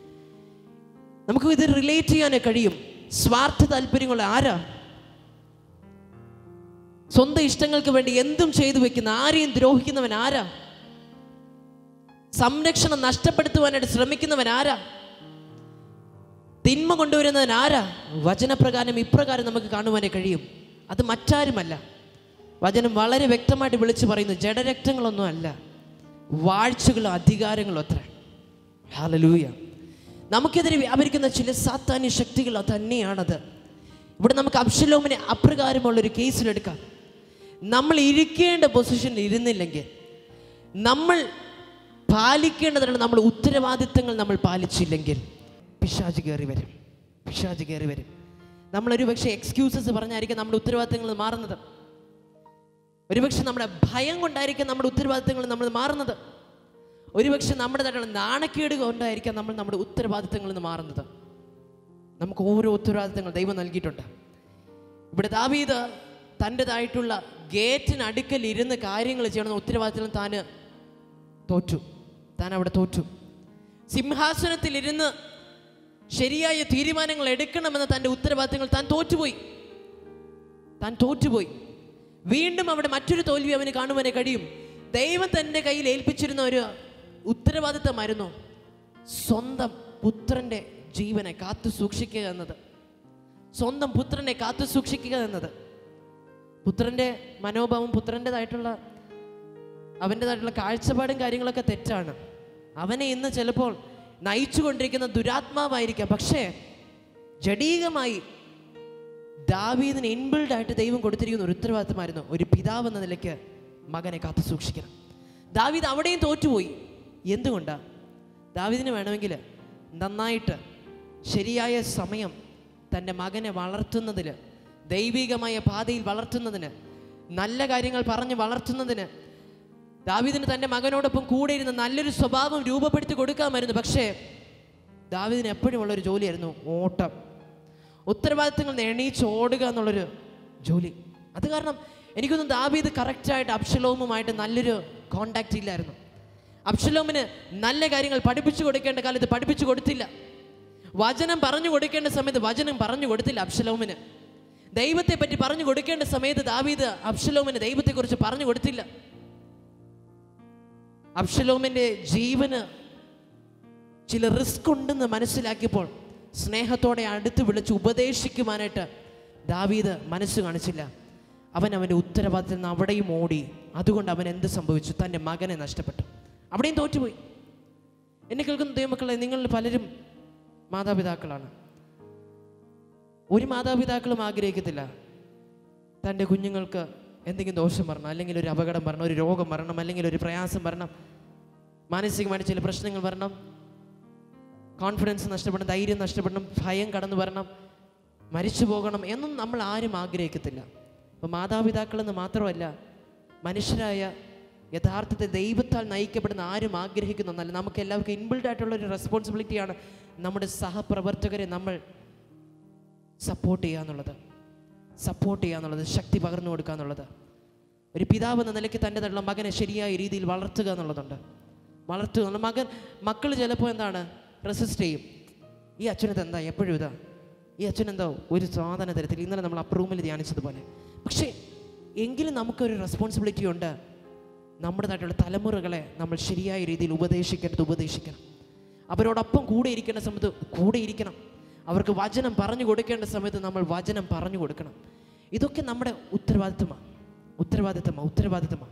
നമുക്ക് ഇത് റിലേറ്റ് ചെയ്യാനേ കഴിയും സ്വാർത്ഥ താല്പര്യങ്ങൾ ആരാ സ്വന്തം ഇഷ്ടങ്ങൾക്ക് വേണ്ടി എന്തും ചെയ്തു വെക്കുന്ന ആരെയും ദ്രോഹിക്കുന്നവൻ ആരാ സംരക്ഷണം നഷ്ടപ്പെടുത്തുവാനായിട്ട് ശ്രമിക്കുന്നവൻ ആരാ തിന്മ കൊണ്ടുവരുന്നവൻ ആരാ വചനപ്രകാരം ഇപ്രകാരം നമുക്ക് കാണുവാനേ കഴിയും അത് മറ്റാരുമല്ല വചനം വളരെ വ്യക്തമായിട്ട് വിളിച്ചു പറയുന്നു ജഡരക്തങ്ങളൊന്നും അല്ല വാഴ്ചകളും അധികാരങ്ങളും അത്ര ഹാലലൂയ നമുക്കെതിരെ വ്യാപരിക്കുന്ന ചില സാത്താന്യ ശക്തികൾ തന്നെയാണത് ഇവിടെ നമുക്ക് അബ്ഷലോമിനെ അപ്രകാരമുള്ളൊരു കേസിലെടുക്കാം നമ്മൾ ഇരിക്കേണ്ട പൊസിഷനിൽ ഇരുന്നില്ലെങ്കിൽ നമ്മൾ പാലിക്കേണ്ടതിനുള്ള നമ്മൾ ഉത്തരവാദിത്തങ്ങൾ നമ്മൾ പാലിച്ചില്ലെങ്കിൽ പിശാജ് കയറി വരും പിശാജ് കയറി വരും നമ്മളൊരു പക്ഷേ എക്സ്ക്യൂസസ് പറഞ്ഞായിരിക്കും നമ്മുടെ ഉത്തരവാദിത്തങ്ങൾ മാറുന്നത് ഒരുപക്ഷെ നമ്മുടെ ഭയം കൊണ്ടായിരിക്കും നമ്മുടെ ഉത്തരവാദിത്തങ്ങൾ നമ്മൾ മാറുന്നത് ഒരുപക്ഷെ നമ്മുടേതായിട്ടുള്ള നാണക്കേട് കൊണ്ടായിരിക്കാം നമ്മൾ നമ്മുടെ ഉത്തരവാദിത്തങ്ങളിൽ നിന്ന് മാറുന്നത് നമുക്ക് ഓരോ ഉത്തരവാദിത്തങ്ങൾ ദൈവം നൽകിയിട്ടുണ്ട് ഇവിടെ ദാവീദ് തൻ്റെതായിട്ടുള്ള ഗേറ്റിനടുക്കൽ ഇരുന്ന് കാര്യങ്ങൾ ചെയ്യണമെന്ന ഉത്തരവാദിത്തം താന് തോറ്റു താൻ അവിടെ തോറ്റു സിംഹാസനത്തിൽ ഇരുന്ന് ശരിയായ തീരുമാനങ്ങൾ എടുക്കണമെന്ന തൻ്റെ ഉത്തരവാദിത്തങ്ങൾ താൻ തോറ്റുപോയി താൻ തോറ്റുപോയി വീണ്ടും അവിടെ മറ്റൊരു തോൽവി അവന് കാണുവാനേ കഴിയും ദൈവം തൻ്റെ കയ്യിൽ ഏൽപ്പിച്ചിരുന്ന ഒരു ഉത്തരവാദിത്തമായിരുന്നു സ്വന്തം പുത്രൻ്റെ ജീവനെ കാത്തു സൂക്ഷിക്കുക എന്നത് സ്വന്തം പുത്രനെ കാത്തു സൂക്ഷിക്കുക എന്നത് പുത്രൻ്റെ മനോഭാവം പുത്രൻ്റെതായിട്ടുള്ള അവൻ്റെതായിട്ടുള്ള കാഴ്ചപ്പാടും കാര്യങ്ങളൊക്കെ തെറ്റാണ് അവനെ ഇന്ന് ചിലപ്പോൾ നയിച്ചുകൊണ്ടിരിക്കുന്ന ദുരാത്മാവായിരിക്കാം പക്ഷേ ജഡീകമായി ദാവീദിന് ഇൻബിൽഡ് ആയിട്ട് ദൈവം കൊടുത്തിരിക്കുന്ന ഒരു ഉത്തരവാദിത്തമായിരുന്നു ഒരു പിതാവ് എന്ന നിലയ്ക്ക് മകനെ കാത്തു സൂക്ഷിക്കണം ദാവീദ് അവിടെയും തോറ്റുപോയി എന്തുകൊണ്ടാ ദാവീദിന് വേണമെങ്കിൽ നന്നായിട്ട് ശരിയായ സമയം തൻ്റെ മകനെ വളർത്തുന്നതിന് ദൈവികമായ പാതയിൽ വളർത്തുന്നതിന് നല്ല കാര്യങ്ങൾ പറഞ്ഞ് വളർത്തുന്നതിന് ദാവീദിന് തൻ്റെ മകനോടൊപ്പം കൂടെ ഇരുന്ന് നല്ലൊരു സ്വഭാവം രൂപപ്പെടുത്തി കൊടുക്കാമായിരുന്നു പക്ഷേ ദാവീദിന് എപ്പോഴും ഉള്ളൊരു ജോലിയായിരുന്നു ഓട്ടം ഉത്തരവാദിത്തങ്ങൾ എണീച്ച് ഓടുക എന്നുള്ളൊരു ജോലി അത് കാരണം എനിക്കൊന്നും ദാവീദ് കറക്റ്റായിട്ട് അബ്ഷലോമുമായിട്ട് നല്ലൊരു കോണ്ടാക്റ്റ് ഇല്ലായിരുന്നു അബ്ഷലോമിന് നല്ല കാര്യങ്ങൾ പഠിപ്പിച്ചു കൊടുക്കേണ്ട കാലത്ത് പഠിപ്പിച്ചു കൊടുത്തില്ല വചനം പറഞ്ഞു കൊടുക്കേണ്ട സമയത്ത് വചനം പറഞ്ഞു കൊടുത്തില്ല അബ്ഷലോമിന് ദൈവത്തെ പറ്റി പറഞ്ഞു കൊടുക്കേണ്ട സമയത്ത് ദാവീദ് അബ്ഷലോമിന് ദൈവത്തെക്കുറിച്ച് പറഞ്ഞു കൊടുത്തില്ല അബ്ഷലോമിൻ്റെ ജീവന് ചില റിസ്ക് ഉണ്ടെന്ന് മനസ്സിലാക്കിയപ്പോൾ സ്നേഹത്തോടെ അടുത്ത് വിളിച്ച് ഉപദേശിക്കുവാനായിട്ട് ദാവീദ് മനസ്സ് കാണിച്ചില്ല അവൻ അവൻ്റെ ഉത്തരവാദിത്തത്തിൽ നിന്ന് അവിടെയും ഓടി അതുകൊണ്ട് അവൻ എന്ത് സംഭവിച്ചു തൻ്റെ മകനെ നഷ്ടപ്പെട്ടു അവിടെയും തോറ്റുപോയി എന്നെ കേൾക്കുന്ന ദൈവമക്കളെ നിങ്ങളിൽ പലരും മാതാപിതാക്കളാണ് ഒരു മാതാപിതാക്കളും ആഗ്രഹിക്കത്തില്ല തൻ്റെ കുഞ്ഞുങ്ങൾക്ക് എന്തെങ്കിലും ദോഷം വരണം അല്ലെങ്കിൽ ഒരു അപകടം വരണം ഒരു രോഗം വരണം അല്ലെങ്കിൽ ഒരു പ്രയാസം വരണം മാനസികമായിട്ട് ചില പ്രശ്നങ്ങൾ വരണം കോൺഫിഡൻസ് നഷ്ടപ്പെടണം ധൈര്യം നഷ്ടപ്പെടണം ഭയം കടന്നു വരണം മരിച്ചു പോകണം എന്നും നമ്മൾ ആരും ആഗ്രഹിക്കത്തില്ല അപ്പോൾ മാതാപിതാക്കളെന്ന് മാത്രമല്ല മനുഷ്യരായ യഥാർത്ഥത്തെ ദൈവത്താൽ നയിക്കപ്പെടുന്ന ആരും ആഗ്രഹിക്കുന്നൊന്നല്ല നമുക്ക് എല്ലാവർക്കും ഇൻബിൽഡ് ആയിട്ടുള്ള ഒരു റെസ്പോൺസിബിലിറ്റിയാണ് നമ്മുടെ സഹപ്രവർത്തകരെ നമ്മൾ സപ്പോർട്ട് ചെയ്യുക എന്നുള്ളത് സപ്പോർട്ട് ചെയ്യുക എന്നുള്ളത് ശക്തി പകർന്നു കൊടുക്കുക എന്നുള്ളത് ഒരു പിതാവ് എന്ന നിലയ്ക്ക് തൻ്റെതുള്ള മകനെ ശരിയായ രീതിയിൽ വളർത്തുക എന്നുള്ളതുണ്ട് വളർത്തുക എന്നുള്ള മകൻ മക്കൾ ചിലപ്പോൾ എന്താണ് റെസിസ്റ്റ് ചെയ്യും ഈ അച്ഛനത് എന്താ എപ്പോഴും ഇതാ ഈ അച്ഛനെന്തോ ഒരു സാധന തരത്തിൽ ഇന്നലെ നമ്മൾ അപ്രൂവൽ ധ്യാനിച്ചതുപോലെ പക്ഷേ എങ്കിലും നമുക്കൊരു റെസ്പോൺസിബിലിറ്റി ഉണ്ട് നമ്മുടേതായിട്ടുള്ള തലമുറകളെ നമ്മൾ ശരിയായ രീതിയിൽ ഉപദേശിക്കേണ്ടത് ഉപദേശിക്കണം അവരോടൊപ്പം കൂടെ ഇരിക്കേണ്ട സമയത്ത് കൂടെ ഇരിക്കണം അവർക്ക് വചനം പറഞ്ഞു കൊടുക്കേണ്ട സമയത്ത് നമ്മൾ വചനം പറഞ്ഞു കൊടുക്കണം ഇതൊക്കെ നമ്മുടെ ഉത്തരവാദിത്തമാണ് ഉത്തരവാദിത്തമാണ് ഉത്തരവാദിത്തമാണ്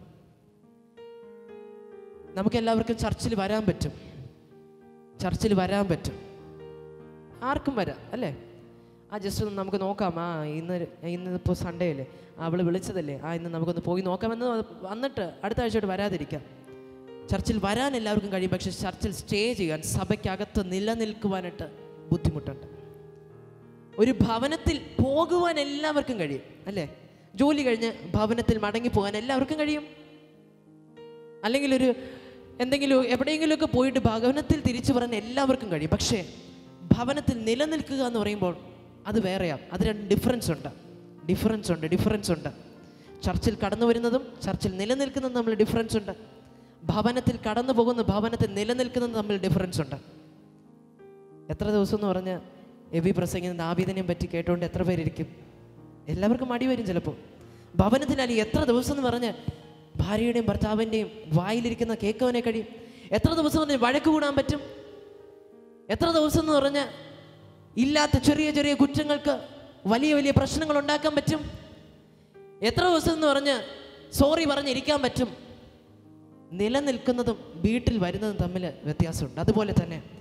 നമുക്ക് എല്ലാവർക്കും ചർച്ചിൽ വരാൻ പറ്റും ചർച്ചിൽ വരാൻ പറ്റും ആർക്കും വരാം അല്ലേ ആ ജസ്റ്റ് ഒന്ന് നമുക്ക് നോക്കാം ആ ഇന്ന് ഇന്ന് ഇപ്പോൾ സൺഡേ അല്ലേ ആ അവൾ വിളിച്ചതല്ലേ ആ ഇന്ന് നമുക്കൊന്ന് പോയി നോക്കാമെന്ന് വന്നിട്ട് അടുത്ത ആഴ്ചയോട്ട് വരാതിരിക്കാം ചർച്ചിൽ വരാൻ എല്ലാവർക്കും കഴിയും പക്ഷെ ചർച്ചിൽ സ്റ്റേ ചെയ്യാൻ സഭയ്ക്കകത്ത് നിലനിൽക്കുവാനായിട്ട് ബുദ്ധിമുട്ടുണ്ട് ഒരു ഭവനത്തിൽ പോകുവാൻ എല്ലാവർക്കും കഴിയും അല്ലേ ജോലി കഴിഞ്ഞ് ഭവനത്തിൽ മടങ്ങി പോകാൻ എല്ലാവർക്കും കഴിയും അല്ലെങ്കിൽ ഒരു എന്തെങ്കിലും എവിടെയെങ്കിലുമൊക്കെ പോയിട്ട് ഭവനത്തിൽ തിരിച്ചു പറയാൻ എല്ലാവർക്കും കഴിയും പക്ഷേ ഭവനത്തിൽ നിലനിൽക്കുക എന്ന് പറയുമ്പോൾ അത് വേറെയാണ് അത് രണ്ട് ഡിഫറൻസ് ഉണ്ട് ഡിഫറൻസ് ഉണ്ട് ഡിഫറൻസ് ഉണ്ട് ചർച്ചിൽ കടന്നു വരുന്നതും ചർച്ചിൽ നിലനിൽക്കുന്നതും തമ്മിൽ ഡിഫറൻസ് ഉണ്ട് ഭവനത്തിൽ കടന്നു പോകുന്ന ഭവനത്തിൽ നിലനിൽക്കുന്നതും തമ്മിൽ ഡിഫറൻസ് ഉണ്ട് എത്ര ദിവസം എന്ന് പറഞ്ഞ് എബി പ്രസംഗിക്കുന്ന ദാബീദിനെയും പറ്റി കേട്ടുകൊണ്ട് എത്ര പേരിരിക്കും എല്ലാവർക്കും മടി വരും ചിലപ്പോൾ ഭവനത്തിലല്ല എത്ര ദിവസം എന്ന് പറഞ്ഞ് ഭാര്യയുടെയും ഭർത്താവിൻ്റെയും വായിലിരിക്കുന്ന കേക്കവനെ കഴിയും എത്ര ദിവസം പറഞ്ഞ് വഴക്ക് കൂടാൻ പറ്റും എത്ര ദിവസം എന്ന് പറഞ്ഞ് ഇല്ലാത്ത ചെറിയ ചെറിയ കുറ്റങ്ങൾക്ക് വലിയ വലിയ പ്രശ്നങ്ങൾ ഉണ്ടാക്കാൻ പറ്റും എത്ര ദിവസം എന്ന് പറഞ്ഞ് സോറി പറഞ്ഞിരിക്കാൻ പറ്റും നിലനിൽക്കുന്നതും വീട്ടിൽ വരുന്നതും തമ്മിൽ വ്യത്യാസമുണ്ട് അതുപോലെ തന്നെ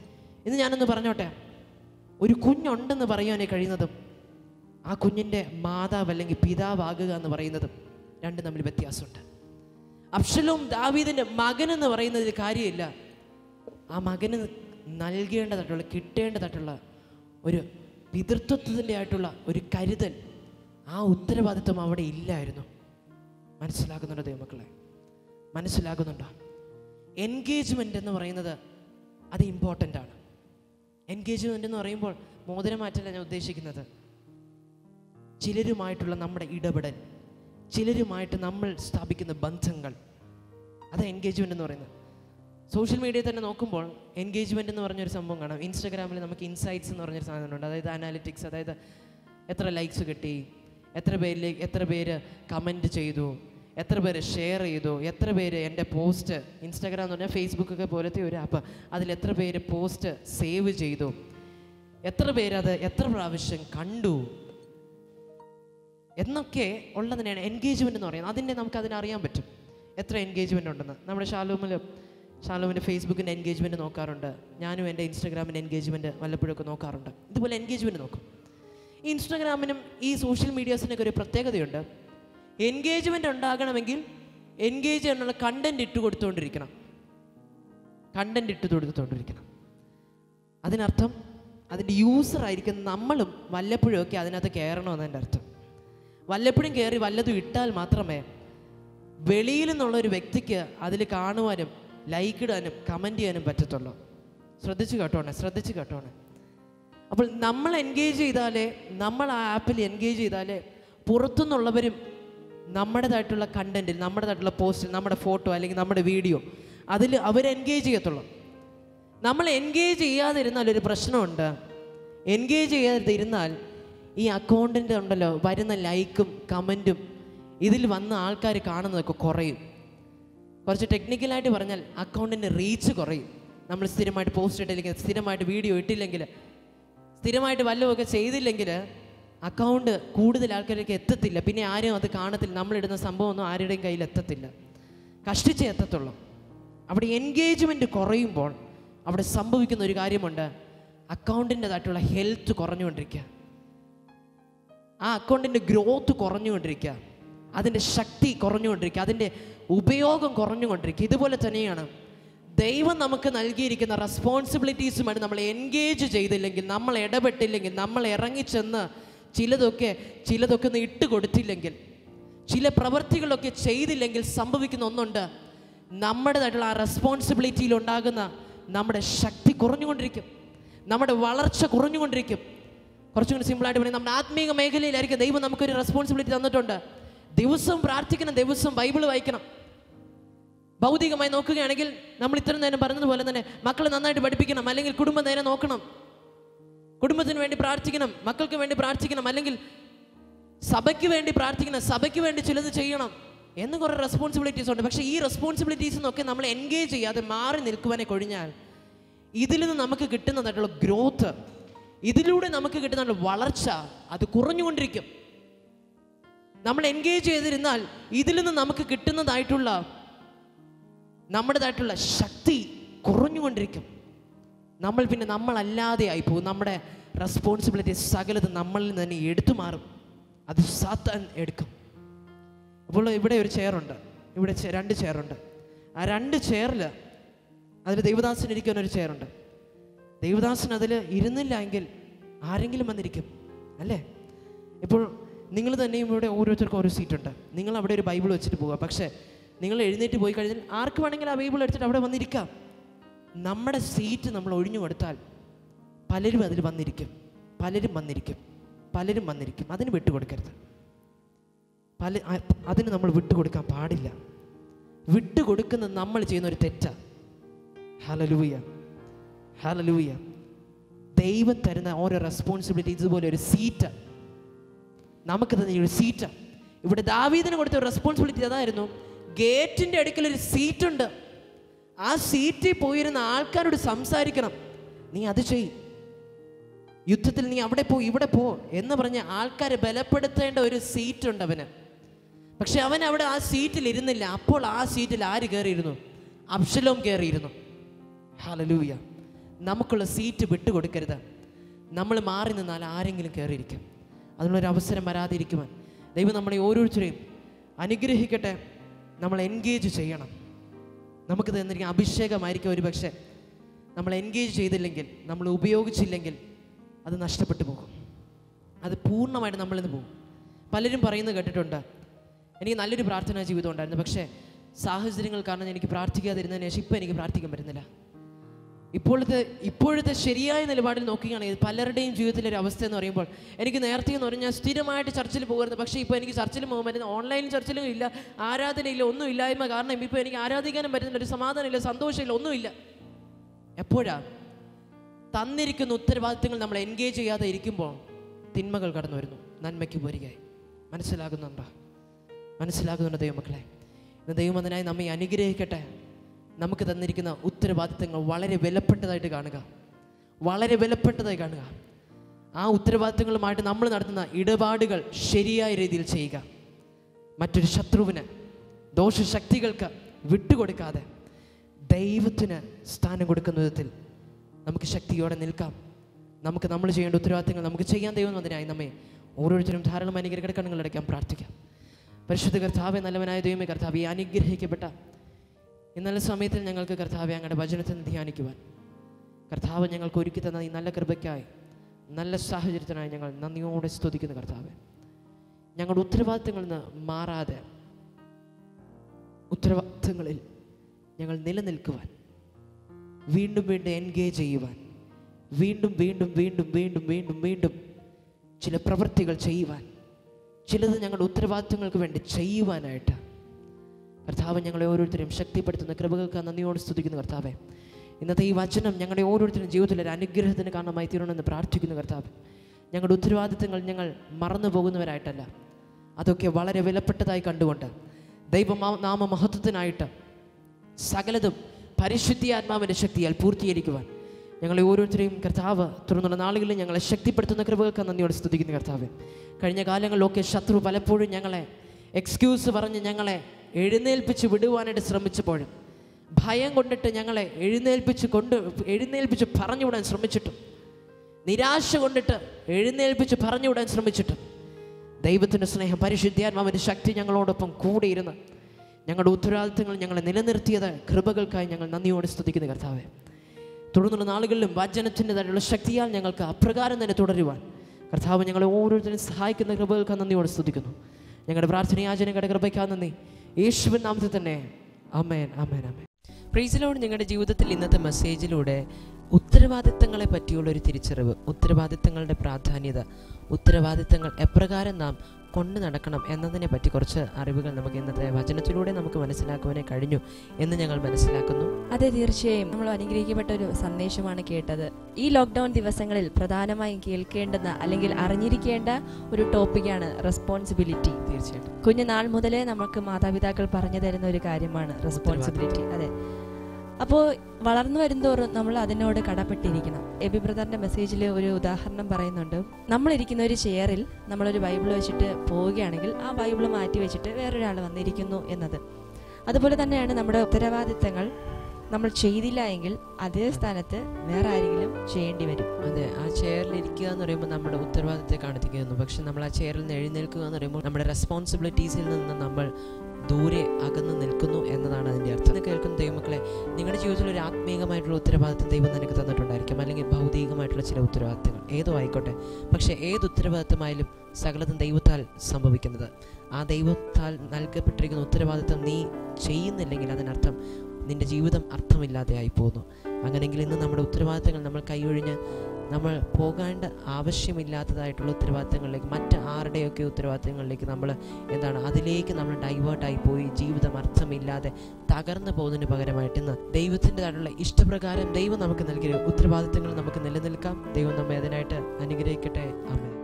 ഇന്ന് ഞാനൊന്ന് പറഞ്ഞോട്ടെ ഒരു കുഞ്ഞുണ്ടെന്ന് പറയാനേ കഴിയുന്നതും ആ കുഞ്ഞിൻ്റെ മാതാവ് അല്ലെങ്കിൽ പിതാവാകുക എന്ന് പറയുന്നതും രണ്ടും തമ്മിൽ വ്യത്യാസമുണ്ട് അബ്ഷലും ദാവീദിൻ്റെ മകനെന്ന് പറയുന്നതിൽ കാര്യമില്ല ആ മകന് നൽകേണ്ടതായിട്ടുള്ള കിട്ടേണ്ടതായിട്ടുള്ള ഒരു പിതൃത്വത്തിൻ്റെ ആയിട്ടുള്ള ഒരു കരുതൽ ആ ഉത്തരവാദിത്വം അവിടെ ഇല്ലായിരുന്നു മനസ്സിലാക്കുന്നുണ്ടോ ദൈവമക്കളെ മനസ്സിലാകുന്നുണ്ടോ എൻഗേജ്മെൻ്റ് എന്ന് പറയുന്നത് അത് ഇമ്പോർട്ടൻ്റ് ആണ് എൻഗേജ്മെൻ്റ് എന്ന് പറയുമ്പോൾ മോതിരം മാറ്റല്ല ഞാൻ ഉദ്ദേശിക്കുന്നത് ചിലരുമായിട്ടുള്ള നമ്മുടെ ഇടപെടൽ ചിലരുമായിട്ട് നമ്മൾ സ്ഥാപിക്കുന്ന ബന്ധങ്ങൾ അത് എൻഗേജ്മെൻ്റ് എന്ന് പറയുന്നത് സോഷ്യൽ മീഡിയയിൽ തന്നെ നോക്കുമ്പോൾ എൻഗേജ്മെൻ്റ് എന്ന് പറഞ്ഞൊരു സംഭവം കാണാം ഇൻസ്റ്റാഗ്രാമിൽ നമുക്ക് ഇൻസൈറ്റ്സ് എന്ന് പറഞ്ഞൊരു സാധനമുണ്ട് അതായത് അനാലിറ്റിക്സ് അതായത് എത്ര ലൈക്സ് കിട്ടി എത്ര പേരിലേക്ക് എത്ര പേര് കമൻറ്റ് ചെയ്തു എത്ര പേര് ഷെയർ ചെയ്തു എത്ര പേര് എൻ്റെ പോസ്റ്റ് ഇൻസ്റ്റാഗ്രാം എന്ന് പറഞ്ഞാൽ ഫേസ്ബുക്കൊക്കെ പോലത്തെ ഒരു ആപ്പ് അതിൽ എത്ര പേര് പോസ്റ്റ് സേവ് ചെയ്തു എത്ര പേരത് എത്ര പ്രാവശ്യം കണ്ടു എന്നൊക്കെ ഉള്ളതിനാണ് എൻഗേജ്മെൻ്റ് എന്ന് പറയുന്നത് അതിൻ്റെ നമുക്ക് അതിനറിയാൻ പറ്റും എത്ര എൻഗേജ്മെൻ്റ് ഉണ്ടെന്ന് നമ്മുടെ ഷാലൂമിൽ ഷാലൂമിൻ്റെ ഫേസ്ബുക്കിൻ്റെ എൻഗേജ്മെൻറ്റ് നോക്കാറുണ്ട് ഞാനും എൻ്റെ ഇൻസ്റ്റാഗ്രാമിൻ്റെ എൻഗേജ്മെൻറ്റ് വല്ലപ്പോഴൊക്കെ നോക്കാറുണ്ട് ഇതുപോലെ എൻഗേജ്മെൻറ്റ് നോക്കും ഈ ഇൻസ്റ്റാഗ്രാമിനും ഈ സോഷ്യൽ മീഡിയാസിനൊക്കെ ഒരു പ്രത്യേകതയുണ്ട് എൻഗേജ്മെൻ്റ് ഉണ്ടാകണമെങ്കിൽ എൻഗേജ് എന്നുള്ള കണ്ടൻറ് ഇട്ട് കൊടുത്തുകൊണ്ടിരിക്കണം കണ്ടൻറ് ഇട്ട് കൊടുത്തുകൊണ്ടിരിക്കണം അതിനർത്ഥം അതിൻ്റെ യൂസർ ആയിരിക്കും നമ്മളും വല്ലപ്പോഴും ഒക്കെ അതിനകത്ത് കയറണമെന്ന് എൻ്റെ അർത്ഥം വല്ലപ്പോഴും കയറി വല്ലതും ഇട്ടാൽ മാത്രമേ വെളിയിൽ നിന്നുള്ള ഒരു വ്യക്തിക്ക് അതിൽ കാണുവാനും ലൈക്ക് ഇടാനും കമൻറ്റ് ചെയ്യാനും പറ്റത്തുള്ളൂ ശ്രദ്ധിച്ച് കേട്ടോണേ ശ്രദ്ധിച്ച് കേട്ടോണേ അപ്പോൾ നമ്മൾ എൻഗേജ് ചെയ്താലേ നമ്മൾ ആ ആപ്പിൽ എൻഗേജ് ചെയ്താലേ പുറത്തുനിന്നുള്ളവരും നമ്മുടേതായിട്ടുള്ള കണ്ടൻറ്റിൽ നമ്മുടേതായിട്ടുള്ള പോസ്റ്റിൽ നമ്മുടെ ഫോട്ടോ അല്ലെങ്കിൽ നമ്മുടെ വീഡിയോ അതിൽ അവർ എൻഗേജ് ചെയ്യത്തുള്ളൂ നമ്മൾ എൻഗേജ് ചെയ്യാതിരുന്നാൽ ഒരു പ്രശ്നമുണ്ട് എൻഗേജ് ചെയ്യാതിരുന്നാൽ ഈ അക്കൗണ്ടിൻ്റെ ഉണ്ടല്ലോ വരുന്ന ലൈക്കും കമൻറ്റും ഇതിൽ വന്ന ആൾക്കാർ കാണുന്നതൊക്കെ കുറയും കുറച്ച് ടെക്നിക്കലായിട്ട് പറഞ്ഞാൽ അക്കൗണ്ടിൻ്റെ റീച്ച് കുറയും നമ്മൾ സ്ഥിരമായിട്ട് പോസ്റ്റ് ഇട്ടില്ലെങ്കിൽ സ്ഥിരമായിട്ട് വീഡിയോ ഇട്ടില്ലെങ്കിൽ സ്ഥിരമായിട്ട് വല്ലതുമൊക്കെ ചെയ്തില്ലെങ്കിൽ അക്കൗണ്ട് കൂടുതൽ ആൾക്കാർക്ക് എത്തത്തില്ല പിന്നെ ആരും അത് കാണത്തില്ല നമ്മളിടുന്ന സംഭവമൊന്നും ആരുടെയും കയ്യിൽ എത്തത്തില്ല കഷ്ടിച്ചേ എത്തത്തുള്ളൂ അവിടെ എൻഗേജ്മെൻറ്റ് കുറയുമ്പോൾ അവിടെ സംഭവിക്കുന്ന ഒരു കാര്യമുണ്ട് അക്കൗണ്ടിൻ്റെതായിട്ടുള്ള ഹെൽത്ത് കുറഞ്ഞുകൊണ്ടിരിക്കുക ആ അക്കൗണ്ടിൻ്റെ ഗ്രോത്ത് കുറഞ്ഞുകൊണ്ടിരിക്കുക അതിൻ്റെ ശക്തി കുറഞ്ഞുകൊണ്ടിരിക്കുക അതിൻ്റെ ഉപയോഗം കുറഞ്ഞുകൊണ്ടിരിക്കുക ഇതുപോലെ തന്നെയാണ് ദൈവം നമുക്ക് നൽകിയിരിക്കുന്ന റെസ്പോൺസിബിലിറ്റീസുമായിട്ട് നമ്മൾ എൻഗേജ് ചെയ്തില്ലെങ്കിൽ നമ്മൾ ഇടപെട്ടില്ലെങ്കിൽ നമ്മൾ ഇറങ്ങിച്ചെന്ന് ചിലതൊക്കെ ചിലതൊക്കെ ഒന്ന് ഇട്ട് കൊടുത്തില്ലെങ്കിൽ ചില പ്രവൃത്തികളൊക്കെ ചെയ്തില്ലെങ്കിൽ സംഭവിക്കുന്ന ഒന്നുണ്ട് നമ്മുടേതായിട്ടുള്ള ആ റെസ്പോൺസിബിലിറ്റിയിൽ ഉണ്ടാകുന്ന നമ്മുടെ ശക്തി കുറഞ്ഞുകൊണ്ടിരിക്കും നമ്മുടെ വളർച്ച കുറഞ്ഞുകൊണ്ടിരിക്കും കുറച്ചും കൂടി സിമ്പിളായിട്ട് പറയും നമ്മുടെ ആത്മീയ മേഖലയിലായിരിക്കും ദൈവം നമുക്കൊരു റെസ്പോൺസിബിലിറ്റി തന്നിട്ടുണ്ട് ദിവസം പ്രാർത്ഥിക്കണം ദിവസം ബൈബിൾ വായിക്കണം ഭൗതികമായി നോക്കുകയാണെങ്കിൽ നമ്മൾ ഇത്ര നേരം പറഞ്ഞതുപോലെ തന്നെ മക്കളെ നന്നായിട്ട് പഠിപ്പിക്കണം അല്ലെങ്കിൽ കുടുംബം നേരെ നോക്കണം കുടുംബത്തിന് വേണ്ടി പ്രാർത്ഥിക്കണം മക്കൾക്ക് വേണ്ടി പ്രാർത്ഥിക്കണം അല്ലെങ്കിൽ സഭയ്ക്ക് വേണ്ടി പ്രാർത്ഥിക്കണം സഭയ്ക്ക് വേണ്ടി ചിലത് ചെയ്യണം എന്ന് കുറേ റെസ്പോൺസിബിലിറ്റീസ് ഉണ്ട് പക്ഷേ ഈ റെസ്പോൺസിബിലിറ്റീസിനൊക്കെ നമ്മൾ എൻഗേജ് ചെയ്യാതെ മാറി നിൽക്കുവാനെ കഴിഞ്ഞാൽ ഇതിൽ നിന്ന് നമുക്ക് കിട്ടുന്നതായിട്ടുള്ള ഗ്രോത്ത് ഇതിലൂടെ നമുക്ക് കിട്ടുന്ന വളർച്ച അത് കുറഞ്ഞുകൊണ്ടിരിക്കും നമ്മൾ എൻഗേജ് ചെയ്തിരുന്നാൽ ഇതിൽ നിന്ന് നമുക്ക് കിട്ടുന്നതായിട്ടുള്ള നമ്മുടേതായിട്ടുള്ള ശക്തി കുറഞ്ഞുകൊണ്ടിരിക്കും നമ്മൾ പിന്നെ നമ്മളല്ലാതെ ആയിപ്പോകും നമ്മുടെ റെസ്പോൺസിബിലിറ്റി സകലത് നമ്മളിൽ നിന്ന് തന്നെ എടുത്തു മാറും അത് സാത്താൻ എടുക്കും അപ്പോൾ ഇവിടെ ഒരു ചെയറുണ്ട് ഇവിടെ ചെ- രണ്ട് ചെയറുണ്ട് ആ രണ്ട് ചെയറിൽ അതിൽ ദൈവദാസൻ ഇരിക്കുന്ന ഒരു ചെയറുണ്ട് ദൈവദാസൻ അതിൽ ഇരുന്നില്ല എങ്കിൽ ആരെങ്കിലും വന്നിരിക്കും അല്ലേ ഇപ്പോൾ നിങ്ങൾ തന്നെയും ഇവിടെ ഓരോരുത്തർക്കും ഓരോ സീറ്റുണ്ട് നിങ്ങൾ അവിടെ ഒരു ബൈബിൾ വെച്ചിട്ട് പോവുക പക്ഷേ നിങ്ങൾ എഴുന്നേറ്റ് പോയി കഴിഞ്ഞാൽ ആർക്ക് വേണമെങ്കിലും ആ ബൈബിൾ എടുത്തിട്ട് അവിടെ വന്നിരിക്കാം നമ്മുടെ സീറ്റ് നമ്മൾ ഒഴിഞ്ഞു കൊടുത്താൽ പലരും അതിൽ വന്നിരിക്കും പലരും വന്നിരിക്കും പലരും വന്നിരിക്കും അതിന് വിട്ടുകൊടുക്കരുത് പല അ- അതിന് നമ്മൾ വിട്ടുകൊടുക്കാൻ പാടില്ല വിട്ടുകൊടുക്കുന്നത് നമ്മൾ ചെയ്യുന്ന ഒരു തെറ്റാ ഹലലൂയ ഹലലൂയ ദൈവം തരുന്ന ഓരോ റെസ്പോൺസിബിലിറ്റി ഇതുപോലെ ഒരു സീറ്റ് നമുക്ക് തന്നെ ഒരു സീറ്റ് ഇവിടെ ദാവീദിന് കൊടുത്ത ഒരു റെസ്പോൺസിബിലിറ്റി അതായിരുന്നു ഗേറ്റിന്റെ അടുക്കൽ ഒരു സീറ്റ് ഉണ്ട് ആ സീറ്റിൽ പോയിരുന്ന ആൾക്കാരോട് സംസാരിക്കണം നീ അത് ചെയ് യുദ്ധത്തിൽ നീ അവിടെ പോ ഇവിടെ പോ എന്ന് പറഞ്ഞ് ആൾക്കാരെ ബലപ്പെടുത്തേണ്ട ഒരു സീറ്റ് ഉണ്ട് അവന് പക്ഷെ അവൻ അവിടെ ആ സീറ്റിൽ ഇരുന്നില്ല അപ്പോൾ ആ സീറ്റിൽ ആര് കയറിയിരുന്നു അബ്ഷലോം കയറിയിരുന്നു ഹലലൂയ നമുക്കുള്ള സീറ്റ് വിട്ടുകൊടുക്കരുത് നമ്മൾ മാറി നിന്നാൽ ആരെങ്കിലും കയറിയിരിക്കും അതിനുള്ളൊരു അവസരം വരാതിരിക്കുവാൻ ദൈവം നമ്മളെ ഓരോരുത്തരെയും അനുഗ്രഹിക്കട്ടെ നമ്മൾ എൻഗേജ് ചെയ്യണം നമുക്ക് തന്നിരിക്കുന്ന അഭിഷേകമായിരിക്കും ഒരു പക്ഷേ നമ്മൾ എൻഗേജ് ചെയ്തില്ലെങ്കിൽ നമ്മൾ ഉപയോഗിച്ചില്ലെങ്കിൽ അത് നഷ്ടപ്പെട്ടു പോകും അത് പൂർണ്ണമായിട്ട് നമ്മളിന്ന് പോകും പലരും പറയുന്നത് കേട്ടിട്ടുണ്ട് എനിക്ക് നല്ലൊരു പ്രാർത്ഥനാ ജീവിതം ഉണ്ടായിരുന്നു പക്ഷേ സാഹചര്യങ്ങൾ കാരണം എനിക്ക് പ്രാർത്ഥിക്കാതിരുന്നതിന് ശേഷം ഇപ്പം എനിക്ക് പ്രാർത്ഥിക്കാൻ പറ്റുന്നില്ല ഇപ്പോഴത്തെ ഇപ്പോഴത്തെ ശരിയായ നിലപാടിൽ നോക്കുകയാണെങ്കിൽ പലരുടെയും ജീവിതത്തിലെ ഒരു അവസ്ഥ എന്ന് പറയുമ്പോൾ എനിക്ക് നേരത്തെ എന്ന് പറഞ്ഞാൽ സ്ഥിരമായിട്ട് ചർച്ചിൽ പോകുന്നത് പക്ഷേ ഇപ്പോൾ എനിക്ക് ചർച്ചിൽ പോകാൻ പറ്റുന്ന ഓൺലൈൻ ചർച്ചിലും ഇല്ല ആരാധനയില്ല ഒന്നും ഇല്ലായ്മ കാരണം ഇപ്പോൾ എനിക്ക് ആരാധിക്കാനും പറ്റുന്നില്ല ഒരു സമാധാനമില്ല സന്തോഷമില്ല ഒന്നുമില്ല എപ്പോഴാ തന്നിരിക്കുന്ന ഉത്തരവാദിത്തങ്ങൾ നമ്മൾ എൻഗേജ് ചെയ്യാതെ ഇരിക്കുമ്പോൾ തിന്മകൾ കടന്നു വരുന്നു നന്മയ്ക്ക് വരികയായി മനസ്സിലാകുന്നുണ്ടോ മനസ്സിലാകുന്നുണ്ടോ ദൈവമക്കളെ ഇന്ന് ദൈവം അതിനായി നമ്മെ അനുഗ്രഹിക്കട്ടെ നമുക്ക് തന്നിരിക്കുന്ന ഉത്തരവാദിത്തങ്ങൾ വളരെ വിലപ്പെട്ടതായിട്ട് കാണുക വളരെ വിലപ്പെട്ടതായി കാണുക ആ ഉത്തരവാദിത്തങ്ങളുമായിട്ട് നമ്മൾ നടത്തുന്ന ഇടപാടുകൾ ശരിയായ രീതിയിൽ ചെയ്യുക മറ്റൊരു ശത്രുവിന് ദോഷശക്തികൾക്ക് വിട്ടുകൊടുക്കാതെ ദൈവത്തിന് സ്ഥാനം കൊടുക്കുന്ന വിധത്തിൽ നമുക്ക് ശക്തിയോടെ നിൽക്കാം നമുക്ക് നമ്മൾ ചെയ്യേണ്ട ഉത്തരവാദിത്തങ്ങൾ നമുക്ക് ചെയ്യാൻ ദൈവം അതിനായി നമ്മെ ഓരോരുത്തരും ധാരാളം അനുഗ്രഹിക്കട്ടെ കണ്ണുകളടയ്ക്കാൻ പ്രാർത്ഥിക്കാം പരിശുദ്ധ കർത്താവെ നല്ലവനായ ദൈവമേ കർത്താവെ ഈ അനുഗ്രഹിക്കപ്പെട്ട ഇന്നലെ സമയത്തിൽ ഞങ്ങൾക്ക് കർത്താവെ അങ്ങയുടെ വചനത്തിൽ നിന്ന് ധ്യാനിക്കുവാൻ കർത്താവ് ഞങ്ങൾക്ക് ഒരുക്കി തന്ന ഈ നല്ല കൃപയ്ക്കായി നല്ല സാഹചര്യത്തിനായി ഞങ്ങൾ നന്ദിയോടെ സ്തുതിക്കുന്നു കർത്താവെ ഞങ്ങളുടെ ഉത്തരവാദിത്തങ്ങളിൽ നിന്ന് മാറാതെ ഉത്തരവാദിത്തങ്ങളിൽ ഞങ്ങൾ നിലനിൽക്കുവാൻ വീണ്ടും വീണ്ടും എൻഗേജ് ചെയ്യുവാൻ വീണ്ടും വീണ്ടും വീണ്ടും വീണ്ടും വീണ്ടും വീണ്ടും ചില പ്രവൃത്തികൾ ചെയ്യുവാൻ ചിലത് ഞങ്ങളുടെ ഉത്തരവാദിത്തങ്ങൾക്ക് വേണ്ടി ചെയ്യുവാനായിട്ട് കർത്താവ് ഞങ്ങളെ ഓരോരുത്തരെയും ശക്തിപ്പെടുത്തുന്ന കൃപകൾക്ക് നന്ദിയോട് സ്തുതിക്കുന്നു കർത്താവെ ഇന്നത്തെ ഈ വചനം ഞങ്ങളുടെ ഓരോരുത്തരും ജീവിതത്തിൽ ഒരു അനുഗ്രഹത്തിന് കാരണമായി തീരണമെന്ന് പ്രാർത്ഥിക്കുന്നു കർത്താവ് ഞങ്ങളുടെ ഉത്തരവാദിത്തങ്ങൾ ഞങ്ങൾ മറന്നു പോകുന്നവരായിട്ടല്ല അതൊക്കെ വളരെ വിലപ്പെട്ടതായി കണ്ടുകൊണ്ട് ദൈവ നാമ മഹത്വത്തിനായിട്ട് സകലതും പരിശുദ്ധിയാത്മാവിൻ്റെ ശക്തിയാൽ പൂർത്തീകരിക്കുവാൻ ഞങ്ങളെ ഓരോരുത്തരെയും കർത്താവ് തുടർന്നുള്ള നാളുകളിൽ ഞങ്ങളെ ശക്തിപ്പെടുത്തുന്ന കൃപകൾക്ക് നന്ദിയോടെ സ്തുതിക്കുന്നു കർത്താവ് കഴിഞ്ഞ കാലങ്ങളിലൊക്കെ ശത്രു പലപ്പോഴും ഞങ്ങളെ എക്സ്ക്യൂസ് പറഞ്ഞ് ഞങ്ങളെ എഴുന്നേൽപ്പിച്ച് വിടുവാനായിട്ട് ശ്രമിച്ചപ്പോഴും ഭയം കൊണ്ടിട്ട് ഞങ്ങളെ എഴുന്നേൽപ്പിച്ച് കൊണ്ട് എഴുന്നേൽപ്പിച്ച് പറഞ്ഞുവിടാൻ ശ്രമിച്ചിട്ടും നിരാശ കൊണ്ടിട്ട് എഴുന്നേൽപ്പിച്ച് പറഞ്ഞുവിടാൻ ശ്രമിച്ചിട്ടും ദൈവത്തിൻ്റെ സ്നേഹം പരിശുദ്ധാത്മാവിൻ്റെ ശക്തി ഞങ്ങളോടൊപ്പം കൂടിയിരുന്ന് ഞങ്ങളുടെ ഉത്തരവാദിത്തങ്ങൾ ഞങ്ങളെ നിലനിർത്തിയത് കൃപകൾക്കായി ഞങ്ങൾ നന്ദിയോടെ സ്തുതിക്കുന്നു കർത്താവെ തുടർന്നുള്ള നാളുകളിലും വചനത്തിൻ്റെതായിട്ടുള്ള ശക്തിയാൽ ഞങ്ങൾക്ക് അപ്രകാരം തന്നെ തുടരുവാൻ കർത്താവ് ഞങ്ങളെ ഓരോരുത്തരും സഹായിക്കുന്ന കൃപകൾക്ക് നന്ദിയോടെ സ്തുതിക്കുന്നു ഞങ്ങളുടെ പ്രാർത്ഥനയാചനയുടെ കൃപയ്ക്കാ നന്ദി യേശുവിൻ നാമത്തിൽ തന്നെ അമേൻ അമേൻ അമേൻ പ്രീസിലോട് നിങ്ങളുടെ ജീവിതത്തിൽ ഇന്നത്തെ മെസ്സേജിലൂടെ ഉത്തരവാദിത്തങ്ങളെ പറ്റിയുള്ള ഒരു തിരിച്ചറിവ് ഉത്തരവാദിത്തങ്ങളുടെ പ്രാധാന്യത ഉത്തരവാദിത്തങ്ങൾ എപ്രകാരം നാം കൊണ്ടു നടക്കണം എന്നതിനെ പറ്റി കുറച്ച് അറിവുകൾ നമുക്ക് ഇന്നത്തെ വചനത്തിലൂടെ നമുക്ക് മനസ്സിലാക്കുവാനേ കഴിഞ്ഞു എന്ന് ഞങ്ങൾ മനസ്സിലാക്കുന്നു അതെ തീർച്ചയായും നമ്മൾ അനുഗ്രഹിക്കപ്പെട്ട ഒരു സന്ദേശമാണ് കേട്ടത് ഈ ലോക്ക്ഡൌൺ ദിവസങ്ങളിൽ പ്രധാനമായും കേൾക്കേണ്ടുന്ന അല്ലെങ്കിൽ അറിഞ്ഞിരിക്കേണ്ട ഒരു ടോപ്പിക്കാണ് റെസ്പോൺസിബിലിറ്റി തീർച്ചയായിട്ടും കുഞ്ഞുനാൾ മുതലേ നമുക്ക് മാതാപിതാക്കൾ പറഞ്ഞു തരുന്ന ഒരു കാര്യമാണ് റെസ്പോൺസിബിലിറ്റി അതെ അപ്പോൾ വളർന്നു വരുന്തോറും നമ്മൾ അതിനോട് കടപ്പെട്ടിരിക്കണം എബി ബ്രദറിന്റെ മെസ്സേജിൽ ഒരു ഉദാഹരണം പറയുന്നുണ്ട് നമ്മൾ ഇരിക്കുന്ന ഒരു ചെയറിൽ നമ്മളൊരു ബൈബിൾ വെച്ചിട്ട് പോവുകയാണെങ്കിൽ ആ ബൈബിൾ മാറ്റി വെച്ചിട്ട് വേറൊരാൾ വന്നിരിക്കുന്നു എന്നത് അതുപോലെ തന്നെയാണ് നമ്മുടെ ഉത്തരവാദിത്തങ്ങൾ നമ്മൾ ചെയ്തില്ല എങ്കിൽ അതേ സ്ഥാനത്ത് വേറെ ആരെങ്കിലും ചെയ്യേണ്ടി വരും അതെ ആ ചെയറിൽ ഇരിക്കുക എന്ന് പറയുമ്പോൾ നമ്മുടെ ഉത്തരവാദിത്തത്തെ കാണിക്കുന്നു പക്ഷെ നമ്മൾ ആ ചെയറിൽ നിന്ന് എഴുന്നേൽക്കുക എന്ന് പറയുമ്പോൾ നമ്മുടെ റെസ്പോൺസിബിലിറ്റീസിൽ നിന്ന് നമ്മൾ ദൂരെ അകന്ന് നിൽക്കുന്നു എന്നതാണ് അതിൻ്റെ അർത്ഥം ഇത് കേൾക്കുന്ന ദൈവമക്കളെ നിങ്ങളുടെ ജീവിതത്തിൽ ഒരു ആത്മീയമായിട്ടുള്ള ഉത്തരവാദിത്തം ദൈവം നിനക്ക് തന്നിട്ടുണ്ടായിരിക്കും അല്ലെങ്കിൽ ഭൗതികമായിട്ടുള്ള ചില ഉത്തരവാദിത്തങ്ങൾ ഏതോ ആയിക്കോട്ടെ പക്ഷേ ഏത് ഉത്തരവാദിത്തമായാലും സകലതും ദൈവത്താൽ സംഭവിക്കുന്നത് ആ ദൈവത്താൽ നൽകപ്പെട്ടിരിക്കുന്ന ഉത്തരവാദിത്തം നീ ചെയ്യുന്നില്ലെങ്കിൽ അതിനർത്ഥം നിന്റെ ജീവിതം അർത്ഥമില്ലാതെ ആയി പോകുന്നു അങ്ങനെയെങ്കിൽ ഇന്ന് നമ്മുടെ ഉത്തരവാദിത്തങ്ങൾ നമ്മൾ കൈയൊഴിഞ്ഞ് നമ്മൾ പോകേണ്ട ആവശ്യമില്ലാത്തതായിട്ടുള്ള ഉത്തരവാദിത്തങ്ങളിലേക്ക് മറ്റ് ആരുടെയൊക്കെ ഉത്തരവാദിത്തങ്ങളിലേക്ക് നമ്മൾ എന്താണ് അതിലേക്ക് നമ്മൾ ഡൈവേർട്ടായി പോയി ജീവിതം അർത്ഥമില്ലാതെ തകർന്നു പോകുന്നതിന് പകരമായിട്ട് ഇന്ന് ദൈവത്തിൻ്റെതായിട്ടുള്ള ഇഷ്ടപ്രകാരം ദൈവം നമുക്ക് നൽകിയ ഉത്തരവാദിത്തങ്ങൾ നമുക്ക് നിലനിൽക്കാം ദൈവം നമ്മെ അതിനായിട്ട് അനുഗ്രഹിക്കട്ടെ അമ്മേ